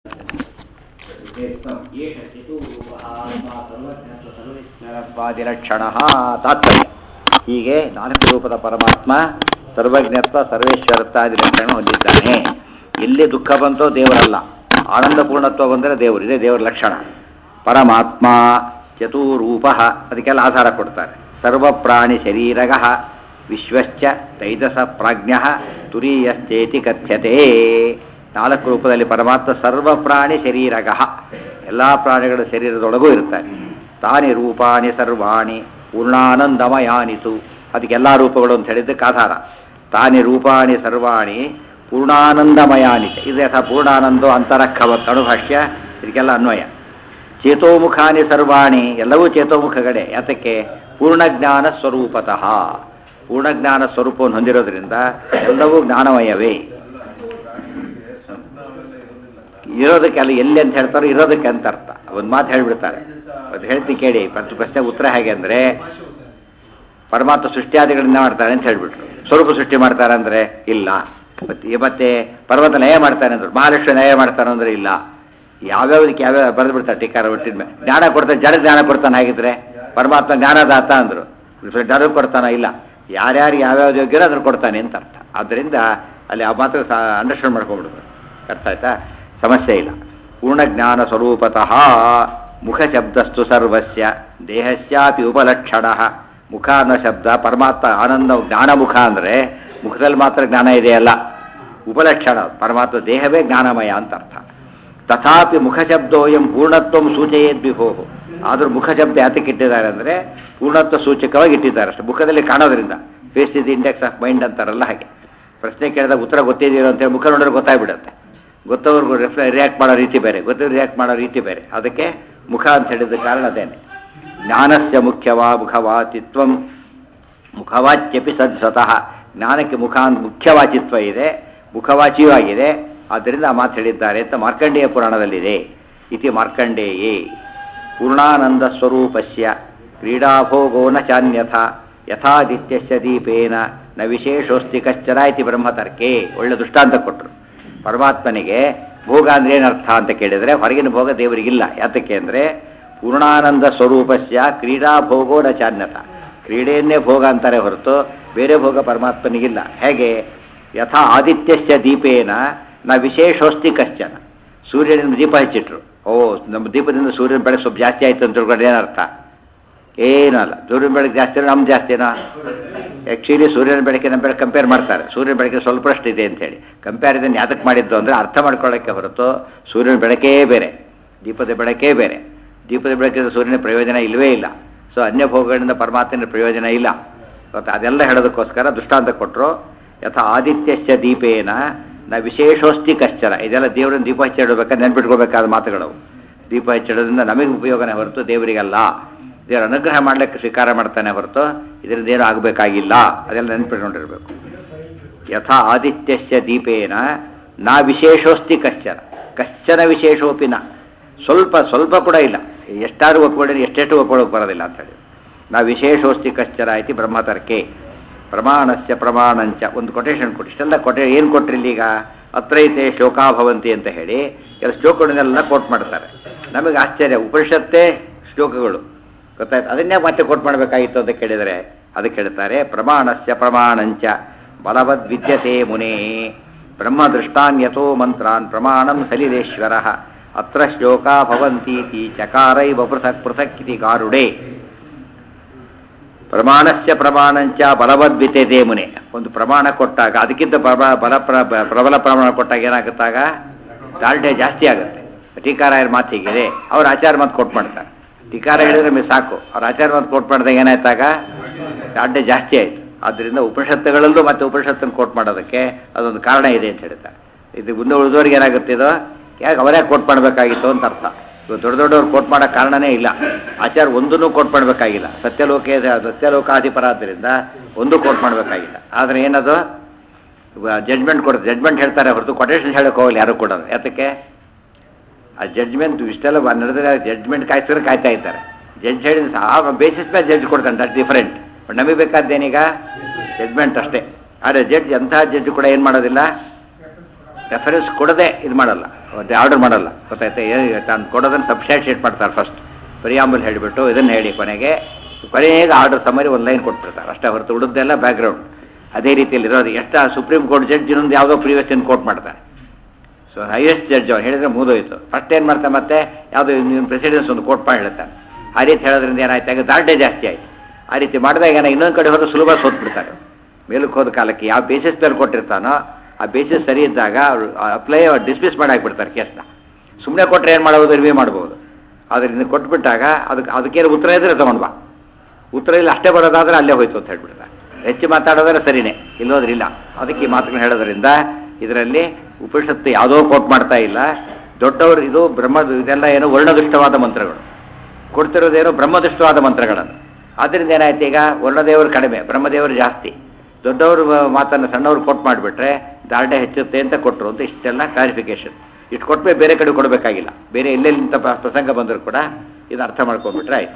ವಾದಿಲಕ್ಷಣ ತಾತ್ಪರ್ಯ ಹೀಗೆ ನಾಲ್ಕು ರೂಪದ ಪರಮಾತ್ಮ ಸರ್ವಜ್ಞತ್ವ ಸರ್ವೇಶ್ವರತ್ವಾದಿ ಲಕ್ಷಣ ಹೊಂದಿದ್ದಾನೆ ಎಲ್ಲಿ ದುಃಖ ಬಂತೋ ದೇವರಲ್ಲ ಆನಂದ ಪೂರ್ಣತ್ವ ಬಂದರೆ ದೇವರು ಇದೇ ದೇವರ ಲಕ್ಷಣ ಪರಮಾತ್ಮ ಚತುರೂಪ ಅದಕ್ಕೆಲ್ಲ ಆಧಾರ ಕೊಡ್ತಾರೆ ಸರ್ವ ಪ್ರಾಣಿ ಶರೀರಗ ವಿಶ್ವಶ್ಚ ತೈಜಸ ಪ್ರಾಜ್ಞ ತುರೀಯಶ್ಚೇತಿ ಕಥ್ಯತೆ ನಾಲ್ಕು ರೂಪದಲ್ಲಿ ಪರಮಾತ್ಮ ಸರ್ವ ಪ್ರಾಣಿ ಶರೀರಗ ಎಲ್ಲ ಪ್ರಾಣಿಗಳ ಶರೀರದೊಳಗೂ ಇರ್ತಾರೆ ತಾನಿ ರೂಪಾಣಿ ಸರ್ವಾಣಿ ಪೂರ್ಣಾನಂದಮಯಾನಿತು ಅದಕ್ಕೆಲ್ಲ ರೂಪಗಳು ಅಂತ ಹೇಳಿದ್ದಕ್ಕೆ ಆಧಾರ ತಾನಿ ರೂಪಾಣಿ ಸರ್ವಾಣಿ ಪೂರ್ಣಾನಂದಮಯಾನಿತ ಇದು ಯಥಾ ಪೂರ್ಣಾನಂದೋ ಅಂತರಕ್ಕವತ್ ಅಣುಭಾಷ್ಯ ಇದಕ್ಕೆಲ್ಲ ಅನ್ವಯ ಚೇತೋಮುಖಾನಿ ಸರ್ವಾಣಿ ಎಲ್ಲವೂ ಚೇತೋಮುಖಗಳೇ ಯಾತಕ್ಕೆ ಪೂರ್ಣಜ್ಞಾನ ಸ್ವರೂಪತಃ ಪೂರ್ಣಜ್ಞಾನ ಸ್ವರೂಪವನ್ನು ಹೊಂದಿರೋದ್ರಿಂದ ಎಲ್ಲವೂ ಜ್ಞಾನಮಯವೇ ಇರೋದಕ್ಕೆ ಅಲ್ಲಿ ಎಲ್ಲಿ ಅಂತ ಹೇಳ್ತಾರೋ ಇರೋದಕ್ಕೆ ಅಂತ ಅರ್ಥ ಒಂದು ಮಾತು ಹೇಳ್ಬಿಡ್ತಾರೆ ಅದು ಹೇಳ್ತಿ ಕೇಳಿ ಪ್ರತಿ ಪ್ರಶ್ನೆ ಉತ್ತರ ಹೇಗೆ ಅಂದರೆ ಪರಮಾತ್ಮ ಸೃಷ್ಟಿಯಾದಿಗಳಿಂದ ಮಾಡ್ತಾನೆ ಅಂತ ಹೇಳ್ಬಿಟ್ರು ಸ್ವರೂಪ ಸೃಷ್ಟಿ ಮಾಡ್ತಾರೆ ಅಂದರೆ ಇಲ್ಲ ಮತ್ತೆ ಮತ್ತೆ ಪರ್ವತ ನಯ ಮಾಡ್ತಾನೆ ಅಂದ್ರು ಮಹಾಲಕ್ಷ್ಮಿ ನಯ ಮಾಡ್ತಾನೆ ಅಂದ್ರೆ ಇಲ್ಲ ಯಾವ್ಯಾವ್ದಕ್ಕೆ ಯಾವ್ಯಾವ ಬರೆದು ಬಿಡ್ತಾರೆ ಟೀಕಾರ ಹುಟ್ಟಿದ ಮೇಲೆ ಜ್ಞಾನ ಕೊಡ್ತಾನೆ ಜನ ಜ್ಞಾನ ಕೊಡ್ತಾನೆ ಹಾಗಿದ್ರೆ ಪರಮಾತ್ಮ ಜ್ಞಾನದಾತ ಅಂದ್ರು ಜನ ಕೊಡ್ತಾನ ಇಲ್ಲ ಯಾರ್ಯಾರು ಯಾವ್ಯಾವ್ದು ಯೋಗ್ಯರೋ ಅದನ್ನು ಕೊಡ್ತಾನೆ ಅಂತ ಅರ್ಥ ಆದ್ದರಿಂದ ಅಲ್ಲಿ ಆ ಮಾತ್ರ ಅಂಡರ್ಸ್ಟ್ಯಾಂಡ್ ಮಾಡ್ಕೊಂಡ್ಬಿಡ್ತಾರೆ ಅರ್ಥ ಆಯ್ತಾ ಸಮಸ್ಯೆ ಇಲ್ಲ ಪೂರ್ಣಜ್ಞಾನ ಸ್ವರೂಪತಃ ಮುಖ ಶಬ್ದಸ್ತು ಸರ್ವಸ್ಯ ದೇಹಸ್ಯಾಪಿ ಉಪಲಕ್ಷಣ ಮುಖ ಅನ್ನೋ ಶಬ್ದ ಪರಮಾತ್ಮ ಆನಂದ ಜ್ಞಾನ ಮುಖ ಅಂದರೆ ಮುಖದಲ್ಲಿ ಮಾತ್ರ ಜ್ಞಾನ ಇದೆಯಲ್ಲ ಉಪಲಕ್ಷಣ ಪರಮಾತ್ಮ ದೇಹವೇ ಜ್ಞಾನಮಯ ಅಂತ ಅರ್ಥ ತಥಾಪಿ ಮುಖ ಶಬ್ದೋಯಂ ಪೂರ್ಣತ್ವಂ ಸೂಚಯೇದ್ ವಿಭೋ ಆದರೂ ಮುಖ ಶಬ್ದ ಯಾತಕ್ಕೆ ಇಟ್ಟಿದ್ದಾರೆ ಅಂದರೆ ಪೂರ್ಣತ್ವ ಸೂಚಕವಾಗಿ ಇಟ್ಟಿದ್ದಾರೆ ಅಷ್ಟೇ ಮುಖದಲ್ಲಿ ಕಾಣೋದ್ರಿಂದ face is index of mind ಅಂತಾರಲ್ಲ ಹಾಗೆ ಪ್ರಶ್ನೆ ಕೇಳಿದಾಗ ಉತ್ತರ ಗೊತ್ತಿದ್ದೀರೋ ಅಂತೇಳಿ ಮುಖ ನೋಡಿದ್ರೆ ಗೊತ್ತಾಗ್ಬಿಡುತ್ತೆ ಗೊತ್ತವ್ರಿಗೂ ರಿಫ್ಲೆ ರಿಯಾಕ್ಟ್ ಮಾಡೋ ರೀತಿ ಬೇರೆ ಗೊತ್ತವ್ರು ರಿಯಾಕ್ಟ್ ಮಾಡೋ ರೀತಿ ಬೇರೆ ಅದಕ್ಕೆ ಮುಖ ಅಂತ ಹೇಳಿದ ಕಾರಣ ಅದೇನೆ ಜ್ಞಾನಸ್ಯ ಮುಖ್ಯವಾ ಮುಖವಾಚಿತ್ವಂ ಮುಖವಾಚ್ಯಪಿ ಸದ್ ಸ್ವತಃ ಜ್ಞಾನಕ್ಕೆ ಮುಖ ಅಂತ ಮುಖ್ಯವಾಚಿತ್ವ ಇದೆ ಮುಖವಾಚಿಯೂ ಆಗಿದೆ ಆದ್ದರಿಂದ ಆ ಮಾತು ಹೇಳಿದ್ದಾರೆ ಅಂತ ಮಾರ್ಕಂಡೇಯ ಪುರಾಣದಲ್ಲಿದೆ ಇತಿ ಮಾರ್ಕಂಡೇಯೇ ಪೂರ್ಣಾನಂದ ಸ್ವರೂಪಸ್ಯ ಕ್ರೀಡಾಭೋಗೋ ನ ಚಾನ್ಯಥ ಯಥಾದಿತ್ಯಸ್ಯ ದೀಪೇನ ನ ವಿಶೇಷೋಸ್ತಿ ಕಶ್ಚರ ಇತಿ ಬ್ರಹ್ಮತರ್ಕೆ ಒಳ್ಳೆ ದೃಷ್ಟಾಂತ ಕೊಟ್ಟರು ಪರಮಾತ್ಮನಿಗೆ ಭೋಗ ಅಂದ್ರೆ ಏನರ್ಥ ಅಂತ ಕೇಳಿದರೆ ಹೊರಗಿನ ಭೋಗ ದೇವರಿಗಿಲ್ಲ ಯಾತಕ್ಕೆ ಅಂದರೆ ಪೂರ್ಣಾನಂದ ಸ್ವರೂಪಸ್ಯ ಕ್ರೀಡಾ ಭೋಗೋ ನ ಚಾನ್ಯತ ಕ್ರೀಡೆಯನ್ನೇ ಭೋಗ ಅಂತಾರೆ ಹೊರತು ಬೇರೆ ಭೋಗ ಪರಮಾತ್ಮನಿಗಿಲ್ಲ ಹೇಗೆ ಯಥಾ ಆದಿತ್ಯಸ್ಯ ದೀಪೇನ ನ ವಿಶೇಷೋಸ್ತಿ ಕಶ್ಚನ ಸೂರ್ಯನಿಂದ ದೀಪ ಹಚ್ಚಿಟ್ರು ಓ ನಮ್ಮ ದೀಪದಿಂದ ಸೂರ್ಯನ ಬೆಳಕು ಸ್ವಲ್ಪ ಜಾಸ್ತಿ ಆಯಿತು ಅಂತ ತಿಳ್ಕೊಂಡ್ರೆ ಏನರ್ಥ ಏನಲ್ಲ ಸೂರ್ಯನ ಬೆಳಕು ಜಾಸ್ತಿ ನಮ್ಮ ಜಾಸ್ತಿನಾ ಆ್ಯಕ್ಚುಲಿ ಸೂರ್ಯನ ಬೆಳಕಿನ ಬೆಳಕು ಕಂಪೇರ್ ಮಾಡ್ತಾರೆ ಸೂರ್ಯನ ಬೆಳಕಿನ ಸ್ವಲ್ಪಷ್ಟು ಇದೆ ಅಂತೇಳಿ ಕಂಪ್ಯಾರಿಸನ್ ಯಾತಕ್ಕೆ ಮಾಡಿದ್ದು ಅಂದರೆ ಅರ್ಥ ಮಾಡ್ಕೊಳ್ಳೋಕ್ಕೆ ಹೊರತು ಸೂರ್ಯನ ಬೆಳಕೇ ಬೇರೆ ದೀಪದ ಬೆಳಕೇ ಬೇರೆ ದೀಪದ ಬೆಳಕಿನ ಸೂರ್ಯನ ಪ್ರಯೋಜನ ಇಲ್ಲವೇ ಇಲ್ಲ ಸೊ ಅನ್ಯ ಭೋಗಗಳಿಂದ ಪರಮಾತ್ಮನ ಪ್ರಯೋಜನ ಇಲ್ಲ ಮತ್ತು ಅದೆಲ್ಲ ಹೇಳೋದಕ್ಕೋಸ್ಕರ ದೃಷ್ಟಾಂತ ಕೊಟ್ಟರು ಯಥಾ ಆದಿತ್ಯಸ್ಯ ದೀಪೇನ ನ ವಿಶೇಷೋಸ್ತಿ ಕಶ್ಚರ ಇದೆಲ್ಲ ದೇವರನ್ನ ದೀಪ ಹಚ್ಚಿಡಬೇಕಾದ್ರೆ ನೆನ್ಪಿಟ್ಕೋಬೇಕಾದ ಮಾತುಗಳವು ದೀಪ ಹಚ್ಚಿಡೋದ್ರಿಂದ ನಮಗೆ ಉಪಯೋಗನೇ ಹೊರತು ದೇವರಿಗಲ್ಲ ದೇವರ ಅನುಗ್ರಹ ಮಾಡಲಿಕ್ಕೆ ಸ್ವೀಕಾರ ಮಾಡ್ತಾನೆ ಹೊರತು ಇದರಿಂದ ಏನೂ ಆಗಬೇಕಾಗಿಲ್ಲ ಅದೆಲ್ಲ ನೆನ್ಪಿಟ್ಕೊಂಡಿರ್ಬೇಕು ಯಥಾ ಆದಿತ್ಯಸ್ಯ ದೀಪೇನ ನಾ ವಿಶೇಷೋಸ್ತಿ ಕಶ್ಚನ ಕಶ್ಚನ ವಿಶೇಷೋಪಿ ನ ಸ್ವಲ್ಪ ಸ್ವಲ್ಪ ಕೂಡ ಇಲ್ಲ ಎಷ್ಟಾದ್ರೂ ಒಪ್ಕೊಳ್ಳಿ ಎಷ್ಟೆಷ್ಟು ಒಪ್ಕೊಳ್ಳೋಕೆ ಬರೋದಿಲ್ಲ ಅಂತ ಹೇಳಿ ನಾ ವಿಶೇಷೋಸ್ತಿ ಕಶ್ಚರ ಐತಿ ಬ್ರಹ್ಮತರ್ಕೆ ಪ್ರಮಾಣಸ್ಯ ಪ್ರಮಾಣಂಚ ಒಂದು ಕೊಟೇಶನ್ ಕೊಟ್ಟು ಇಷ್ಟೆಲ್ಲ ಕೊಟೆ ಏನು ಕೊಟ್ರಿ ಈಗ ಅತ್ರೈತೆ ಶೋಕಾಭವಂತಿ ಅಂತ ಹೇಳಿ ಕೆಲ ಶ್ಲೋಕಗಳನ್ನೆಲ್ಲ ಕೋಟ್ ಮಾಡ್ತಾರೆ ನಮಗೆ ಆಶ್ಚರ್ಯ ಉಪನಿಷತ್ತೇ ಶ್ಲೋಕಗಳು ಗೊತ್ತಾಯ್ತು ಅದನ್ನೇ ಮತ್ತೆ ಕೋಟ್ ಮಾಡಬೇಕಾಗಿತ್ತು ಅಂತ ಕೇಳಿದರೆ ಅದಕ್ಕೆ ಹೇಳ್ತಾರೆ ಪ್ರಮಾಣಸ್ಯ ಪ್ರಮಾಣಂಚ ಬಲವದ್ ವಿದ್ಯತೆ ಮುನೇ ಬ್ರಹ್ಮ ದೃಷ್ಟಾನ್ಯಥೋ ಮಂತ್ರಾನ್ ಪ್ರಮಾಣಂ ಸಲಿಲೇಶ್ವರ ಅತ್ರ ಶ್ಲೋಕಾ ಭವಂತೀತಿ ಚಕಾರೈವ ಪೃಥಕ್ ಪೃಥಕ್ ಇತಿ ಗಾರುಡೆ ಪ್ರಮಾಣಸ್ಯ ಪ್ರಮಾಣಂಚ ಬಲವದ್ವಿತೆ ಮುನೆ ಒಂದು ಪ್ರಮಾಣ ಕೊಟ್ಟಾಗ ಅದಕ್ಕಿಂತ ಪ್ರಬಲ ಬಲ ಪ್ರ- ಪ್ರಬಲ ಪ್ರಮಾಣ ಕೊಟ್ಟಾಗ ಏನಾಗುತ್ತಾಗ ದಾಲ್ಢ್ಯ ಜಾಸ್ತಿ ಆಗುತ್ತೆ ಟೀಕಾರಾಯರ ಮಾತು ಹೀಗಿದೆ ಅವ್ರ ಆಚಾರ ಮಾತು ಕೊಟ್ಟು ಮಾಡ್ತಾರೆ ಟೀಕಾರ ಹೇಳಿದ್ರೆ ನಮಗೆ ಸಾಕು ಅವ್ರ ಆಚಾರ ಮಾತು ಕೊಟ್ಟು ಮಾಡಿದಾಗ ಏನಾಯ್ತಾಗ ದಾಲ್ಢ್ಯ ಜಾಸ್ತಿ ಆಯಿತು ಆದ್ದರಿಂದ ಉಪನಿಷತ್ತುಗಳಲ್ಲೂ ಮತ್ತೆ ಉಪನಿಷತ್ತನ್ನು ಕೋಟ್ ಮಾಡೋದಕ್ಕೆ ಅದೊಂದು ಕಾರಣ ಇದೆ ಅಂತ ಹೇಳ್ತಾರೆ ಇದು ಮುಂದೆ ಉಳಿದವ್ರಿಗೆ ಏನಾಗುತ್ತೆ ಇದು ಯಾಕೆ ಅವರೇ ಕೋಟ್ ಮಾಡಬೇಕಾಗಿತ್ತು ಅಂತ ಅರ್ಥ ಇವಾಗ ದೊಡ್ಡ ದೊಡ್ಡವ್ರು ಕೋಟ್ ಮಾಡೋ ಕಾರಣನೇ ಇಲ್ಲ ಆಚಾರ ಒಂದನ್ನು ಕೋಟ್ ಮಾಡಬೇಕಾಗಿಲ್ಲ ಸತ್ಯಲೋಕ ಸತ್ಯಲೋಕಾಧಿಪರ ಆದ್ದರಿಂದ ಒಂದು ಕೋಟ್ ಮಾಡಬೇಕಾಗಿಲ್ಲ ಆದರೆ ಏನದು ಜಡ್ಜ್ಮೆಂಟ್ ಕೊಡ್ತಾರೆ ಜಡ್ಜ್ಮೆಂಟ್ ಹೇಳ್ತಾರೆ ಹೊರತು ಕೊಟೇಶನ್ ಹೇಳಕ್ಕೆ ಹೋಗಲ್ಲ ಯಾರು ಕೊಡೋದು ಯಾತಕ್ಕೆ ಆ ಜಡ್ಜ್ಮೆಂಟ್ ಇಷ್ಟೆಲ್ಲ ನಡೆದ್ರೆ ಜಡ್ಜ್ಮೆಂಟ್ ಕಾಯ್ತಾರೆ ಕಾಯ್ತಾ ಇದ್ದಾರೆ ಜಡ್ಜ್ ಹೇಳಿದ ಆ ಬೇಸಿಸ್ ಮೇಲೆ ಜಡ್ಜ್ ಕೊಡ್ತಾನೆ ದಟ್ ಡಿಫರೆಂಟ್ ಬಟ್ ನಮಗೆ ಬೇಕಾದ್ದೇನೀಗ ಜಡ್ಜ್ಮೆಂಟ್ ಅಷ್ಟೇ ಆದರೆ ಜಡ್ಜ್ ಎಂಥ ಜಡ್ಜ್ ಕೂಡ ಏನು ಮಾಡೋದಿಲ್ಲ ರೆಫರೆನ್ಸ್ ಕೊಡದೆ ಇದು ಮಾಡಲ್ಲ ಮತ್ತೆ ಆರ್ಡರ್ ಮಾಡಲ್ಲ ಗೊತ್ತಾಯ್ತಾ ಏ- ತಾನು ಕೊಡೋದನ್ನು ಸಬ್ಸ್ಟ್ಯಾನ್ಷಿಯೇಟ್ ಮಾಡ್ತಾರೆ ಫಸ್ಟ್ ಪ್ರಿಯಾಂಬಲ್ ಹೇಳಿಬಿಟ್ಟು ಇದನ್ನು ಹೇಳಿ ಕೊನೆಗೆ ಕೊನೆಗೆ ಆರ್ಡರ್ ಸಮರಿ ಒಂದು ಲೈನ್ ಕೊಟ್ಬಿಡ್ತಾರೆ ಅಷ್ಟೇ ಹೊರತು ಉಳಿದೆಲ್ಲ ಬ್ಯಾಕ್ಗ್ರೌಂಡ್ ಅದೇ ರೀತಿಯಲ್ಲಿ ಇರೋದು ಎಷ್ಟು ಸುಪ್ರೀಂ ಕೋರ್ಟ್ ಜಡ್ಜ್ ಇನ್ನೊಂದು ಯಾವುದೋ ಪ್ರೀವಿಯಸ್ ಕೋರ್ಟ್ ಮಾಡ್ತಾರೆ ಸೊ ಹೈಯೆಸ್ಟ್ ಜಡ್ಜ್ ಅವ್ರು ಹೇಳಿದ್ರೆ ಮುಗಿದೋಯ್ತು ಫಸ್ಟ್ ಏನು ಮಾಡ್ತಾರೆ ಮತ್ತೆ ಯಾವುದೋ ನಿಮ್ಮ ಪ್ರೆಸಿಡೆನ್ಸ್ ಒಂದು ಕೋರ್ಟ್ ಮಾಡಿ ಹೇಳ್ತಾನೆ ಆ ರೀತಿ ಹೇಳೋದ್ರಿಂದ ಏನಾಯ್ತು ಆಗ ದಾರ್ಢ್ಯ ಜಾಸ್ತಿ ಆಯ್ತು ಆ ರೀತಿ ಮಾಡಿದಾಗ ಏನೋ ಇನ್ನೊಂದು ಕಡೆ ಹೋದ್ರೆ ಸುಲಭ ಸೋತ್ಬಿಡ್ತಾರೆ ಮೇಲಕ್ಕೆ ಹೋದ ಕಾಲಕ್ಕೆ ಯಾವ ಬೇಸಿಸ್ ಮೇಲೆ ಕೊಟ್ಟಿರ್ತಾನೋ ಆ ಬೇಸಿಸ್ ಸರಿ ಇದ್ದಾಗ ಅಪ್ಲೈ ಡಿಸ್ಮಿಸ್ ಮಾಡಿ ಹಾಕ್ಬಿಡ್ತಾರೆ ಕೇಸ್ನ ಸುಮ್ಮನೆ ಕೊಟ್ಟರೆ ಏನು ಮಾಡ್ಬೋದು ರಿವ್ಯೂ ಮಾಡ್ಬೋದು ಅದರಿಂದ ಕೊಟ್ಬಿಟ್ಟಾಗ ಅದಕ್ಕೆ ಅದಕ್ಕೇನು ಉತ್ತರ ಇದ್ರೆ ತಗೊಂಡು ಬಾ ಉತ್ತರ ಇಲ್ಲ ಅಷ್ಟೇ ಬರೋದಾದ್ರೆ ಅಲ್ಲೇ ಹೋಯ್ತು ಅಂತ ಹೇಳ್ಬಿಡ್ತಾರೆ ಹೆಚ್ಚು ಮಾತಾಡೋದ್ರೆ ಸರಿನೇ ಇಲ್ಲೋದ್ರೆ ಇಲ್ಲ ಅದಕ್ಕೆ ಈ ಮಾತುಗಳನ್ನ ಹೇಳೋದ್ರಿಂದ ಇದರಲ್ಲಿ ಉಪನಿಷತ್ತು ಯಾವುದೋ ಕೋಟ್ ಮಾಡ್ತಾ ಇಲ್ಲ ದೊಡ್ಡವರು ಇದು ಬ್ರಹ್ಮ ಇದೆಲ್ಲ ಏನು ವರ್ಣದುಷ್ಟವಾದ ಮಂತ್ರಗಳು ಕೊಡ್ತಿರೋದೇನು ಬ್ರಹ್ಮದುಷ್ಟವಾದ ಮಂತ್ರಗಳನ್ನು ಆದ್ದರಿಂದ ಏನಾಯ್ತು ಈಗ ವರ್ಣದೇವರು ಕಡಿಮೆ ಬ್ರಹ್ಮದೇವರು ಜಾಸ್ತಿ ದೊಡ್ಡವರು ಮಾತನ್ನು ಸಣ್ಣವ್ರು ಕೋಟ್ ಮಾಡಿಬಿಟ್ರೆ ದಾರ್ಢ್ಯ ಹೆಚ್ಚುತ್ತೆ ಅಂತ ಕೊಟ್ಟರು ಅಂತ ಇಷ್ಟೆಲ್ಲ ಕ್ಲಾರಿಫಿಕೇಶನ್ ಇಷ್ಟು ಕೊಟ್ಟರೆ ಬೇರೆ ಕಡೆ ಕೊಡಬೇಕಾಗಿಲ್ಲ ಬೇರೆ ಎಲ್ಲೆಲ್ಲಿಂದ ಪ್ರ- ಪ್ರಸಂಗ ಬಂದರೂ ಕೂಡ ಇದು ಅರ್ಥ ಮಾಡ್ಕೊಂಡ್ಬಿಟ್ರೆ ಆಯ್ತು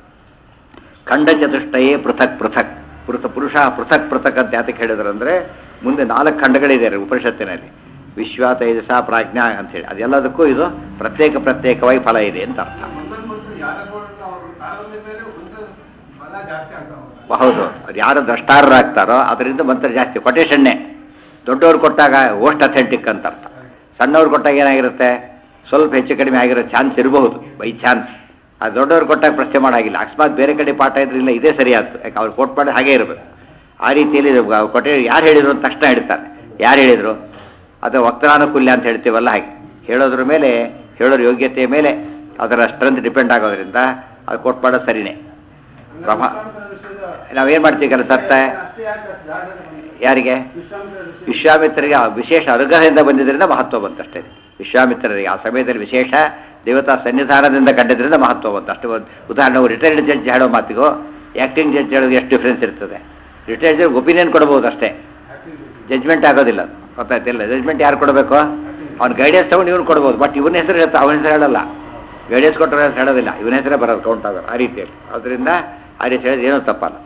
ಖಂಡ ಚತುಷ್ಟಯೇ ಪೃಥಕ್ ಪೃಥಕ್ ಪೃಥ ಪುರುಷ ಪೃಥಕ್ ಪೃಥಕ್ ಅಂತ ಯಾತಕ್ಕೆ ಹೇಳಿದ್ರು ಅಂದರೆ ಮುಂದೆ ನಾಲ್ಕು ಖಂಡಗಳಿದೆ ರೀ ಉಪನಿಷತ್ತಿನಲ್ಲಿ ವಿಶ್ವ ತೈಜಸ ಪ್ರಾಜ್ಞಾ ಅಂತ ಹೇಳಿ ಅದೆಲ್ಲದಕ್ಕೂ ಇದು ಪ್ರತ್ಯೇಕ ಪ್ರತ್ಯೇಕವಾಗಿ ಫಲ ಇದೆ ಅಂತ ಅರ್ಥ ಒಂದೊಂದು ಮಂತ್ರ ಯಾರ ಅವರು ಕಾಲದ ಮೇಲೆ ಒಂದು ಬಲ ಜಾಸ್ತಿ ಆಗ್ತಾ ಹೋಗುತ್ತೆ ಹೌದು ಅದು ಯಾರು ದ್ರಷ್ಟಾರರಾಗ್ತಾರೋ ಅದರಿಂದ ಮಂತ್ರ ಜಾಸ್ತಿ ಕೊಟೇಶನ್ನೇ ದೊಡ್ಡವ್ರು ಕೊಟ್ಟಾಗ ಓಸ್ಟ್ ಅಥೆಂಟಿಕ್ ಅಂತ ಅರ್ಥ ಸಣ್ಣವ್ರು ಕೊಟ್ಟಾಗ ಏನಾಗಿರುತ್ತೆ ಸ್ವಲ್ಪ ಹೆಚ್ಚು ಕಡಿಮೆ ಆಗಿರೋ ಚಾನ್ಸ್ ಇರಬಹುದು ಬೈ ಚಾನ್ಸ್ ಆ ದೊಡ್ಡವ್ರು ಕೊಟ್ಟಾಗ ಪ್ರಶ್ನೆ ಮಾಡಾಗಿಲ್ಲ ಅಕಸ್ಮಾತ್ ಬೇರೆ ಕಡೆ ಪಾಠ ಇದ್ರೆ ಇಲ್ಲ ಇದೇ ಸರಿ ಆಯ್ತು ಯಾಕೆ ಅವ್ರು ಕೊಟ್ಟು ಮಾಡಿ ಹಾಗೇ ಇರಬೇಕು ಆ ರೀತಿಯಲ್ಲಿ ಇದು ಗ- ಕೊಟ್ಟೆ ಯಾರು ಹೇಳಿದ್ರು ಅಂತ ತಕ್ಷಣ ಹೇಳ್ತಾರೆ ಯಾರು ಹೇಳಿದ್ರು ಅದು ವಕ್ತಾನುಕೂಲ್ಯ ಅಂತ ಹೇಳ್ತೀವಲ್ಲ ಹಾಗೆ ಹೇಳೋದ್ರ ಮೇಲೆ ಹೇಳೋರ ಯೋಗ್ಯತೆಯ ಮೇಲೆ ಅದರ ಸ್ಟ್ರೆಂತ್ ಡಿಪೆಂಡ್ ಆಗೋದ್ರಿಂದ ಅದು ಕೊಟ್ಟು ಮಾಡೋದು ಸರಿನೇ ಪ್ರಭಾ ನಾವೇನು ಮಾಡ್ತೀವಿ ಕೆಲಸ ಅಷ್ಟೇ ಯಾಕೆ ಅಷ್ಟು ದಾಢ್ಯ ಬಂದಿದೆ? ಯಾರಿಗೆ ವಿಶ್ವಾಮಿತ್ರ ಋಷಿ ವಿಶ್ವಾಮಿತ್ರರಿಗೆ ಆ ವಿಶೇಷ ಅನುಗ್ರಹದಿಂದ ಬಂದಿದ್ದರಿಂದ ಮಹತ್ವ ಬಂತಷ್ಟೇ ವಿಶ್ವಾಮಿತ್ರರಿಗೆ ಆ ಸಮಯದಲ್ಲಿ ವಿಶೇಷ ದೇವತಾ ಸನ್ನಿಧಾನದಿಂದ ಕಂಡಿದ್ದರಿಂದ ಮಹತ್ವ ಬಂತು ಅಷ್ಟು ಒಂದು ಉದಾಹರಣೆ ರಿಟೈರ್ಡ್ ಜಡ್ಜ್ ಹೇಳೋ ಮಾತಿಗೂ ಆ್ಯಕ್ಟಿಂಗ್ ಜಡ್ಜ್ ಹೇಳೋದು ಎಷ್ಟು ಡಿಫ್ರೆನ್ಸ್ ಇರ್ತದೆ ರಿಟೈರ್ಡ್ ಜಡ್ಜ್ ಒಪಿನಿಯನ್ ಕೊಡ್ಬೋದು ಅಷ್ಟೇ ಜಡ್ಜ್ಮೆಂಟ್ ಆಗೋದಿಲ್ಲ ಅದು. ಗೊತ್ತಾಯ್ತಿಲ್ಲ ಜಡ್ಜ್ಮೆಂಟ್ ಯಾರು ಕೊಡಬೇಕು ಅವ್ನು ಗೈಡೆನ್ಸ್ ತಗೊಂಡು ಇವ್ನು ಕೊಡ್ಬೋದು ಬಟ್ ಇವನ ಹೆಸರು ಹೇಳ್ತಾ ಅವನ ಹೆಸರು ಹೇಳಲ್ಲ ಗೈಡೆನ್ಸ್ ಕೊಟ್ಟರೆ ಹೆಸರು ಹೇಳೋದಿಲ್ಲ ಇವನ ಹೆಸರೇ ಬರೋದು ಕೌಂಟ್ ಆಗೋದು ಆ ರೀತಿಯಲ್ಲಿ ಅದರಿಂದ ಆ ರೀತಿ ಹೇಳಿದ್ರೆ ಏನೂ ತಪ್ಪಲ್ಲ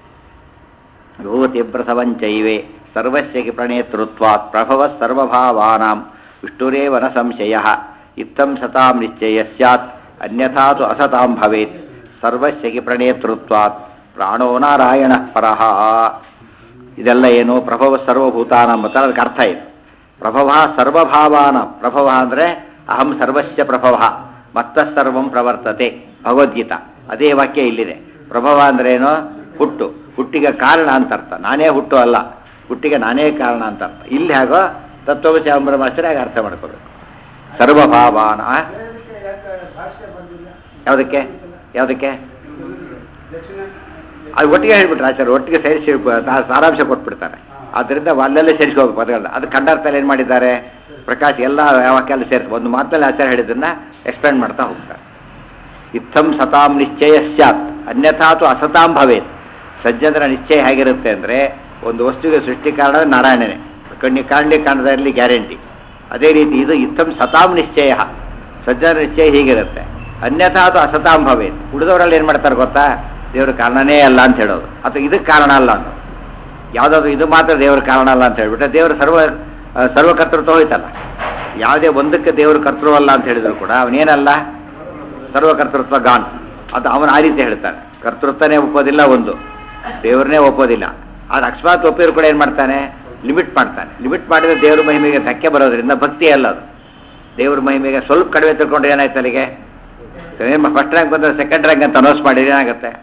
ಭೂತಿ ಪ್ರಸವಂಚೈವೆ ಸರ್ವಸ್ಯ ಪ್ರಣೇತೃತ್ವಾತ್ ಪ್ರಭವ ಸರ್ವಭಾವಾನಾಂ ವಿಷ್ಣುರೇವ ನ ಸಂಶಯ ಇತ್ತಂ ಸತಾಂ ನಿಶ್ಚಯ ಸ್ಯಾತ್ ಅನ್ಯಥಾ ತು ಅಸತಾಂ ಭವೇತ್ ಸರ್ವಸ್ಯ ಪ್ರಣೇತೃತ್ವಾತ್ ಪ್ರಾಣೋ ನಾರಾಯಣ ಪರಃ ಇದೆಲ್ಲ ಏನು ಪ್ರಭವ ಸರ್ವಭೂತಾನಾಂ ಅಂತ ಅದಕ್ಕೆ ಅರ್ಥ ಇದೆ ಪ್ರಭವ ಸರ್ವಭಾವಾನಾಂ ಪ್ರಭವ ಅಂದರೆ ಅಹಂ ಸರ್ವಸ್ಯ ಪ್ರಭವ ಮತ್ತ ಸರ್ವಂ ಪ್ರವರ್ತತೆ ಭಗವದ್ಗೀತಾ ಅದೇ ವಾಕ್ಯ ಇಲ್ಲಿದೆ ಪ್ರಭವ ಅಂದ್ರೇನು ಹುಟ್ಟು ಹುಟ್ಟಿಗೆ ಕಾರಣ ಅಂತ ಅರ್ಥ ನಾನೇ ಹುಟ್ಟು ಅಲ್ಲ ಹುಟ್ಟಿಗೆ ನಾನೇ ಕಾರಣ ಅಂತ ಅರ್ಥ ಇಲ್ಲಿ ಹಾಗೋ ತತ್ವಮಸಿ ಅಂಬ್ರಹ್ಮಾಸ್ತ್ರ ಹಾಗೆ ಅರ್ಥ ಮಾಡ್ಕೋಬೇಕು ಸರ್ವಭಾವಾನ ಬೇರೆದಕ್ಕೆ ಯಾಕೆ ಭಾಷ್ಯ ಬಂದಿಲ್ಲ ಯಾವುದಕ್ಕೆ ಯಾವುದಕ್ಕೆ ದಕ್ಷಿಣ ಅದು ಒಟ್ಟಿಗೆ ಹೇಳ್ಬಿಟ್ರೆ ಆಚಾರ್ಯ ಒಟ್ಟಿಗೆ ಸೇರಿಸಿ ತಾ- ಸಾರಾಂಶ ಕೊಟ್ಬಿಡ್ತಾರೆ ಆದ್ದರಿಂದ ಅಲ್ಲೆಲ್ಲ ಸೇರಿಸ್ಕೋಬೇಕು ಪದಗಳನ್ನ ಅದು ಖಂಡಾರ್ಥದಲ್ಲಿ ಏನು ಮಾಡಿದ್ದಾರೆ ಪ್ರಕಾಶ್ ಎಲ್ಲ ವಾಕ್ಯ ಸೇರಿಸಿ ಒಂದು ಮಾತಲ್ಲಿ ಆಚಾರ್ಯ ಹೇಳಿದ್ದನ್ನ ಎಕ್ಸ್ಪ್ಲೇನ್ ಮಾಡ್ತಾ ಹೋಗ್ತಾರೆ ಇತ್ತಂ ಸತಾಂ ನಿಶ್ಚಯ ಸ್ಯಾತ್ ಅನ್ಯಥಾ ತು ಅಸತಾಂ ಭವೇತ್ ಸಜ್ಜನರ ನಿಶ್ಚಯ ಹೇಗಿರುತ್ತೆ ಅಂದರೆ ಒಂದು ವಸ್ತುವಿಗೆ ಸೃಷ್ಟಿ ಕಾರಣ ನಾರಾಯಣನೇ ಕಣ್ಣಿ ಕಾಣಲಿಕ್ಕೆ ಕಾಣದೇ ಇರಲಿ ಗ್ಯಾರಂಟಿ ಅದೇ ರೀತಿ ಇದು ಇತ್ತಂ ಸತಾಂ ನಿಶ್ಚಯ ಸಜ್ಜನರ ನಿಶ್ಚಯ ಹೀಗಿರುತ್ತೆ ಅನ್ಯಥಾ ಅದು ಅಸತಾಂ ಭವೇತ್ ಉಳಿದವರಲ್ಲಿ ಏನು ಮಾಡ್ತಾರೆ ಗೊತ್ತಾ ದೇವ್ರ ಕಾರಣನೇ ಅಲ್ಲ ಅಂತ ಹೇಳೋದು ಅಥವಾ ಇದಕ್ಕೆ ಕಾರಣ ಅಲ್ಲ ಅನ್ನೋದು ಯಾವುದಾದ್ರು ಇದು ಮಾತ್ರ ದೇವರ ಕಾರಣ ಅಲ್ಲ ಅಂತ ಹೇಳ್ಬಿಟ್ರೆ ದೇವರು ಸರ್ವ ಆ, ಸರ್ವಕರ್ತೃತ್ವ ಹೋಯ್ತಲ್ಲ ಯಾವುದೇ ಒಂದಕ್ಕೆ ದೇವರು ಕರ್ತೃ ಅಲ್ಲ ಅಂತ ಹೇಳಿದ್ರು ಕೂಡ ಅವನೇನಲ್ಲ ಸರ್ವಕರ್ತೃತ್ವ ಗಾನ್ ಅದು ಅವನು ಆ ರೀತಿ ಹೇಳ್ತಾನೆ ಕರ್ತೃತ್ವನೇ ಒಪ್ಪೋದಿಲ್ಲ ಒಂದು ದೇವ್ರನ್ನೇ ಒಪ್ಪೋದಿಲ್ಲ ಅದು ಅಕಸ್ಮಾತ್ ಒಪ್ಪಿದ್ರು ಕೂಡ ಏನು ಮಾಡ್ತಾನೆ ಲಿಮಿಟ್ ಮಾಡ್ತಾನೆ ಲಿಮಿಟ್ ಮಾಡಿದ್ರೆ ದೇವ್ರ ಮಹಿಮೆಗೆ ಧಕ್ಕೆ ಬರೋದ್ರಿಂದ ಭಕ್ತಿ ಅಲ್ಲ ಅದು ದೇವ್ರ ಮಹಿಮೆಗೆ ಸ್ವಲ್ಪ ಕಡಿಮೆ ತಿಳ್ಕೊಂಡ್ರೆ ಏನಾಯ್ತು ಅಲ್ಲಿಗೆ ಫಸ್ಟ್ ರ್ಯಾಂಕ್ ಬಂದರೆ ಸೆಕೆಂಡ್ ರ್ಯಾಂಕ್ ಅಂತ ಅನೌನ್ಸ್ ಮಾಡಿದ್ರೆ ಏನಾಗುತ್ತೆ